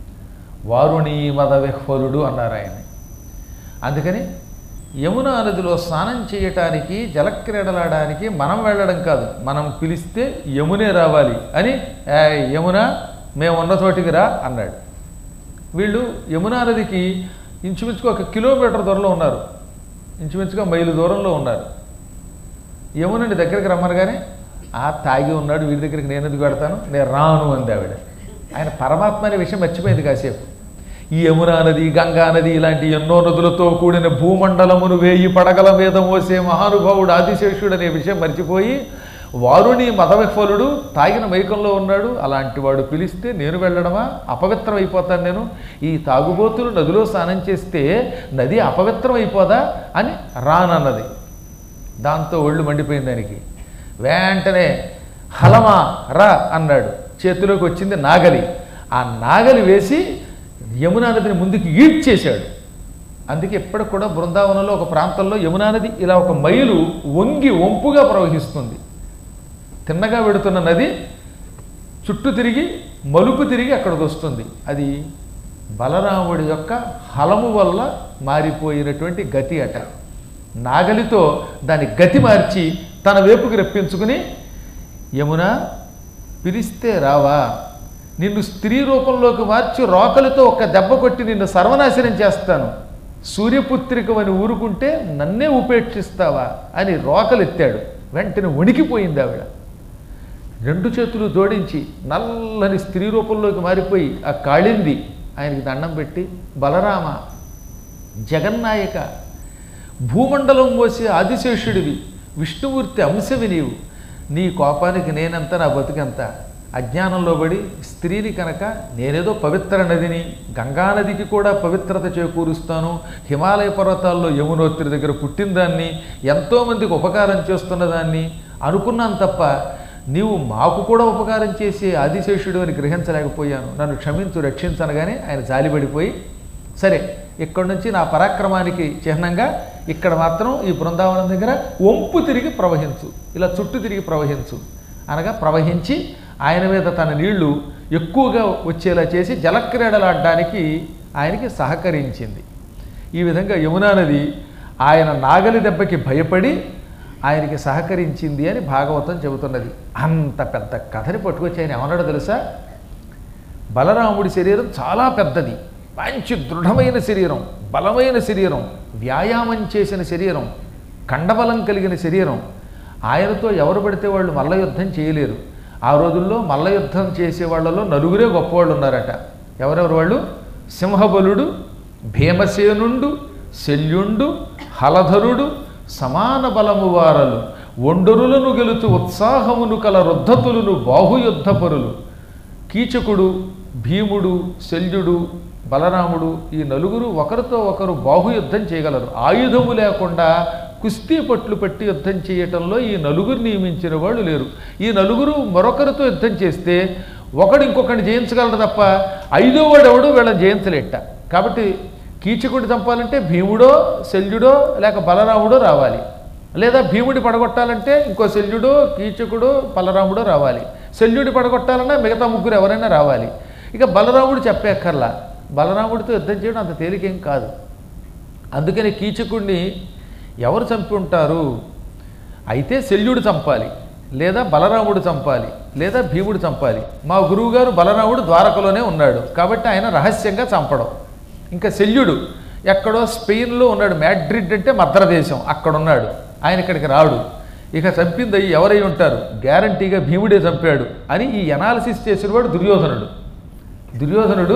వారుణి మద విహ్వలుడు అన్నారు ఆయన అందుకని యమునా నదిలో స్నానం చేయటానికి జలక్రీడలాడడానికి మనం వెళ్ళడం కాదు మనం పిలిస్తే యమునే రావాలి అని "ఏ యమున మేము ఉన్న చోటికి రా అన్నాడు వీళ్ళు యమునా నదికి ఇంచుమించుగా ఒక కిలోమీటర్ దూరంలో ఉన్నారు ఇంచుమించుగా మైలు దూరంలో ఉన్నారు యమునని దగ్గరికి రమ్మనగానే ఆ తాగి ఉన్నాడు వీడి దగ్గరికి నేను ఎందుకు పెడతాను నేను రాను అంది ఆవిడ ఆయన పరమాత్మ అనే విషయం మర్చిపోయింది కాసేపు ఈ యమునా నది గంగా నది ఇలాంటి ఎన్నో నదులతో కూడిన భూమండలమును వేయి పడగల మీద మోసే మహానుభావుడు ఆదిశేషుడు అనే విషయం మర్చిపోయి వారుని మదవిఫలుడు తాగిన మైకంలో ఉన్నాడు అలాంటి వాడు పిలిస్తే నేను వెళ్ళడమా అపవిత్రం అయిపోతాను నేను ఈ తాగుబోతులు నదిలో స్నానం చేస్తే నది అపవిత్రం అయిపోదా అని రానన్నది దాంతో ఒళ్ళు మండిపోయింది దానికి వెంటనే హలమా రా అన్నాడు చేతిలోకి వచ్చింది నాగలి ఆ నాగలి వేసి యమునా నదిని ముందుకు ఈడ్చేశాడు అందుకే ఎప్పటికి కూడా బృందావనంలో ఒక ప్రాంతంలో యమునా నది ఇలా ఒక మైలు వంగి వంపుగా ప్రవహిస్తుంది తిన్నగా వెడుతున్న నది చుట్టూ తిరిగి మలుపు తిరిగి అక్కడికి వస్తుంది అది బలరాముడి యొక్క హలము వల్ల మారిపోయినటువంటి గతి అట నాగలితో దాని గతి మార్చి తన వైపుకి రప్పించుకుని యమున పిలిస్తే రావా నిన్ను స్త్రీ రూపంలోకి మార్చి రోకలితో ఒక దెబ్బ కొట్టి నిన్ను సర్వనాశనం చేస్తాను సూర్యపుత్రికవని ఊరుకుంటే నన్నే ఉపేక్షిస్తావా అని రోకలెత్తాడు వెంటనే వణికిపోయింది ఆవిడ రెండు చేతులు జోడించి నల్లని స్త్రీ రూపంలోకి మారిపోయి ఆ కాళింది ఆయనకి దండం పెట్టి బలరామ జగన్నాయక భూమండలం మోసే ఆదిశేషుడివి విష్ణుమూర్తి అంశవి నీవు నీ కోపానికి నేనెంత నా బతుకెంత అజ్ఞానంలో పడి స్త్రీని కనుక నేనేదో పవిత్ర నదిని గంగానదికి కూడా పవిత్రత చేకూరుస్తాను హిమాలయ పర్వతాల్లో యమునోత్రి దగ్గర పుట్టిన దాన్ని ఎంతోమందికి ఉపకారం చేస్తున్న దాన్ని అనుకున్నాను తప్ప నీవు మాకు కూడా ఉపకారం చేసి ఆదిశేషుడు అని గ్రహించలేకపోయాను నన్ను క్షమించు రక్షించనగానే ఆయన జాలిపడిపోయి సరే ఇక్కడ నుంచి నా పరాక్రమానికి చిహ్నంగా ఇక్కడ మాత్రం ఈ బృందావనం దగ్గర వంపు తిరిగి ప్రవహించు ఇలా చుట్టూ తిరిగి ప్రవహించు అనగా ప్రవహించి ఆయన మీద తన నీళ్లు ఎక్కువగా వచ్చేలా చేసి జలక్రీడలాడడానికి ఆయనకి సహకరించింది ఈ విధంగా యమునా నది ఆయన నాగలి దెబ్బకి భయపడి ఆయనకి సహకరించింది అని భాగవతం చెబుతున్నది అంత పెద్ద కథని పట్టుకొచ్చి ఆయన ఏమన్నాడో తెలుసా బలరాముడి శరీరం చాలా పెద్దది మంచి దృఢమైన శరీరం బలమైన శరీరం వ్యాయామం చేసిన శరీరం కండబలం కలిగిన శరీరం ఆయనతో ఎవరు పడితే వాళ్ళు మల్ల యుద్ధం చేయలేరు ఆ రోజుల్లో మల్ల యుద్ధం చేసే వాళ్ళలో నలుగురే గొప్పవాళ్ళు ఉన్నారట ఎవరెవరు వాళ్ళు సింహబలుడు భీమసేనుండు శల్యుండు హలధరుడు సమాన బలము వారలు ఒండరులను గెలుచు ఉత్సాహమును కల రుద్ధతులను బాహుయుద్ధపరులు కీచకుడు భీముడు శల్యుడు బలరాముడు ఈ నలుగురు ఒకరితో ఒకరు బాహుయుద్ధం చేయగలరు ఆయుధము లేకుండా కుస్తీ పట్లు పెట్టి యుద్ధం చేయటంలో ఈ నలుగురు నియమించిన వాళ్ళు లేరు ఈ నలుగురు మరొకరితో యుద్ధం చేస్తే ఒకడు ఇంకొకరిని జయించగలడు తప్ప ఐదో వాడు ఎవడు వీళ్ళని జయించలేట కాబట్టి కీచకుడిని చంపాలంటే భీముడో శల్యుడో లేక బలరాముడో రావాలి లేదా భీముడి పడగొట్టాలంటే ఇంకో శల్యుడో కీచకుడో బలరాముడో రావాలి శల్యుడి పడగొట్టాలన్నా మిగతా ముగ్గురు ఎవరైనా రావాలి ఇక బలరాముడు చెప్పేక్కర్లా బలరాముడితో యుద్ధం చేయడం అంత తేలికేం కాదు అందుకని కీచకుడిని ఎవరు చంపి ఉంటారు అయితే శల్యుడు చంపాలి లేదా బలరాముడు చంపాలి లేదా భీముడు చంపాలి మా గురువుగారు బలరాముడు ద్వారకలోనే ఉన్నాడు కాబట్టి ఆయన రహస్యంగా చంపడం ఇంకా శల్యుడు ఎక్కడో స్పెయిన్లో ఉన్నాడు మ్యాడ్రిడ్ అంటే మద్రదేశం అక్కడ ఉన్నాడు ఆయన ఇక్కడికి రాడు ఇక చంపింది అయ్యి ఎవరై ఉంటారు గ్యారంటీగా భీముడే చంపాడు అని ఈ ఎనాలిసిస్ చేసినవాడు దుర్యోధనుడు దుర్యోధనుడు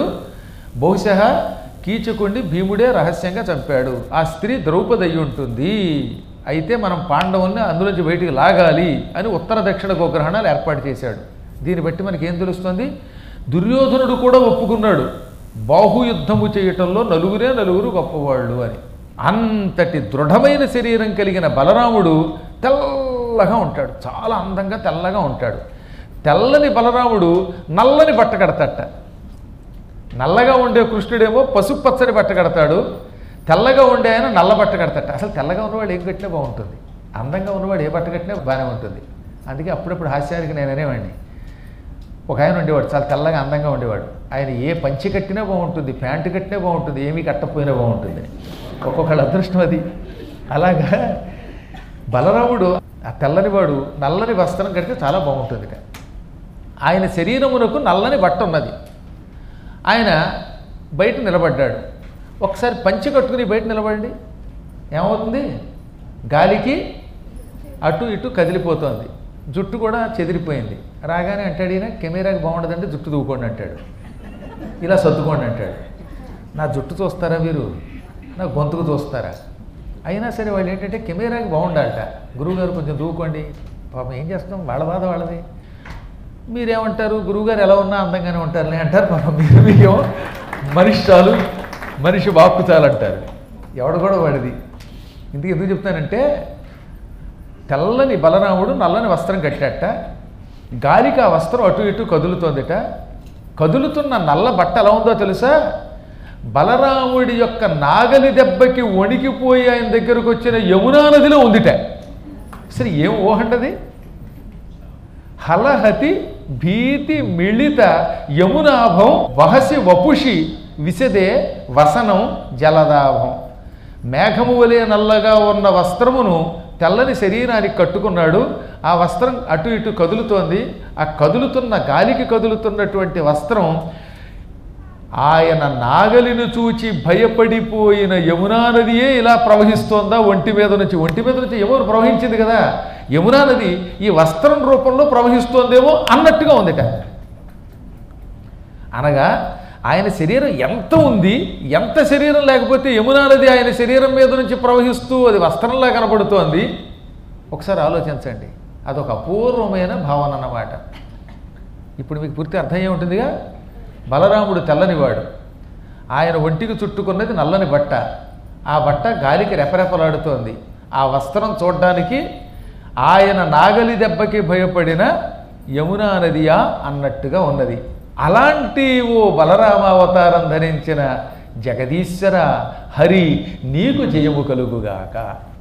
బహుశా కీచకుడిని భీముడే రహస్యంగా చంపాడు ఆ స్త్రీ ద్రౌపది అయి ఉంటుంది అయితే మనం పాండవుల్ని అందులోంచి బయటికి లాగాలి అని ఉత్తర దక్షిణ గోగ్రహణాలు ఏర్పాటు చేశాడు దీన్ని బట్టి మనకి ఏం తెలుస్తుంది దుర్యోధనుడు కూడా ఒప్పుకున్నాడు బాహుయుద్ధము చేయటంలో నలుగురే నలుగురు గొప్పవాళ్ళు అని అంతటి దృఢమైన శరీరం కలిగిన బలరాముడు తెల్లగా ఉంటాడు చాలా అందంగా తెల్లగా ఉంటాడు తెల్లని బలరాముడు నల్లని బట్ట కడతట నల్లగా ఉండే కృష్ణుడేమో పసుపు పచ్చని బట్ట కడతాడు తెల్లగా ఉండే ఆయన నల్ల బట్ట కడతాడు అసలు తెల్లగా ఉన్నవాడు ఏం కట్టినా బాగుంటుంది అందంగా ఉన్నవాడు ఏ బట్ట కట్టినా బాగానే ఉంటుంది అందుకే అప్పుడప్పుడు హాస్యానికి నేను అనేవాడిని ఒక ఆయన ఉండేవాడు చాలా తెల్లగా అందంగా ఉండేవాడు ఆయన ఏ పంచి కట్టినా బాగుంటుంది ప్యాంటు కట్టినా బాగుంటుంది ఏమీ కట్టకపోయినా బాగుంటుంది ఒక్కొక్కళ్ళ అదృష్టం అది అలాగా బలరాముడు ఆ తెల్లనివాడు నల్లని వస్త్రం కడితే చాలా బాగుంటుంది ఆయన శరీరమునకు నల్లని బట్ట ఉన్నది ఆయన బయట నిలబడ్డాడు ఒకసారి పంచి కట్టుకుని బయట నిలబడండి ఏమవుతుంది గాలికి అటు ఇటు కదిలిపోతోంది జుట్టు కూడా చెదిరిపోయింది రాగానే అంటాడు ఈయన కెమెరాకి బాగుండదంటే జుట్టు దూకోండి అంటాడు ఇలా సర్దుకోండి అంటాడు నా జుట్టు చూస్తారా మీరు నా గొంతుకు చూస్తారా అయినా సరే వాళ్ళు ఏంటంటే కెమెరాకి బాగుండాలట గురువుగారు కొంచెం దూకోండి పాపం ఏం చేస్తాం వాళ్ళ బాధ వాళ్ళది మీరేమంటారు గురువుగారు ఎలా ఉన్నా అందంగానే ఉంటారులే అంటారు పాపం మీరు మీకేమో మనిషి చాలు మనిషి వాక్కు చాలు అంటారు ఎవడు కూడా వాడిది ఇందుకు ఎందుకు చెప్తానంటే తెల్లని బలరాముడు నల్లని వస్త్రం కట్టాట గాలికి ఆ వస్త్రం అటు ఇటు కదులుతోందిట కదులుతున్న నల్ల బట్ట ఎలా ఉందో తెలుసా బలరాముడి యొక్క నాగలి దెబ్బకి వణికిపోయి ఆయన దగ్గరకు వచ్చిన యమునా నదిలో ఉందిట అసలు ఏం ఊహండది హలహతి భీతి మిళిత యమునాభం వహసి వపుషి విశదే వసనం జలదాభం మేఘము వలె నల్లగా ఉన్న వస్త్రమును తెల్లని శరీరానికి కట్టుకున్నాడు ఆ వస్త్రం అటు ఇటు కదులుతోంది ఆ కదులుతున్న గాలికి కదులుతున్నటువంటి వస్త్రం ఆయన నాగలిని చూచి భయపడిపోయిన యమునా నదియే ఇలా ప్రవహిస్తోందా ఒంటి మీద నుంచి ఒంటి మీద నుంచి ఎవరు ప్రవహించింది కదా యమునా నది ఈ వస్త్రం రూపంలో ప్రవహిస్తోందేమో అన్నట్టుగా ఉందిట అనగా ఆయన శరీరం ఎంత ఉంది ఎంత శరీరం లేకపోతే యమునా నది ఆయన శరీరం మీద నుంచి ప్రవహిస్తూ అది వస్త్రంలా కనపడుతోంది ఒకసారి ఆలోచించండి అదొక అపూర్వమైన భావన అన్నమాట ఇప్పుడు మీకు పూర్తి అర్థం ఏముంటుందిగా బలరాముడు తెల్లనివాడు ఆయన ఒంటికి చుట్టుకున్నది నల్లని బట్ట ఆ బట్ట గాలికి రెపరెపలాడుతోంది ఆ వస్త్రం చూడ్డానికి ఆయన నాగలి దెబ్బకి భయపడిన యమునా నదియా అన్నట్టుగా ఉన్నది అలాంటి ఓ బలరామావతారం ధరించిన జగదీశ్వర హరి నీకు జయము కలుగుగాక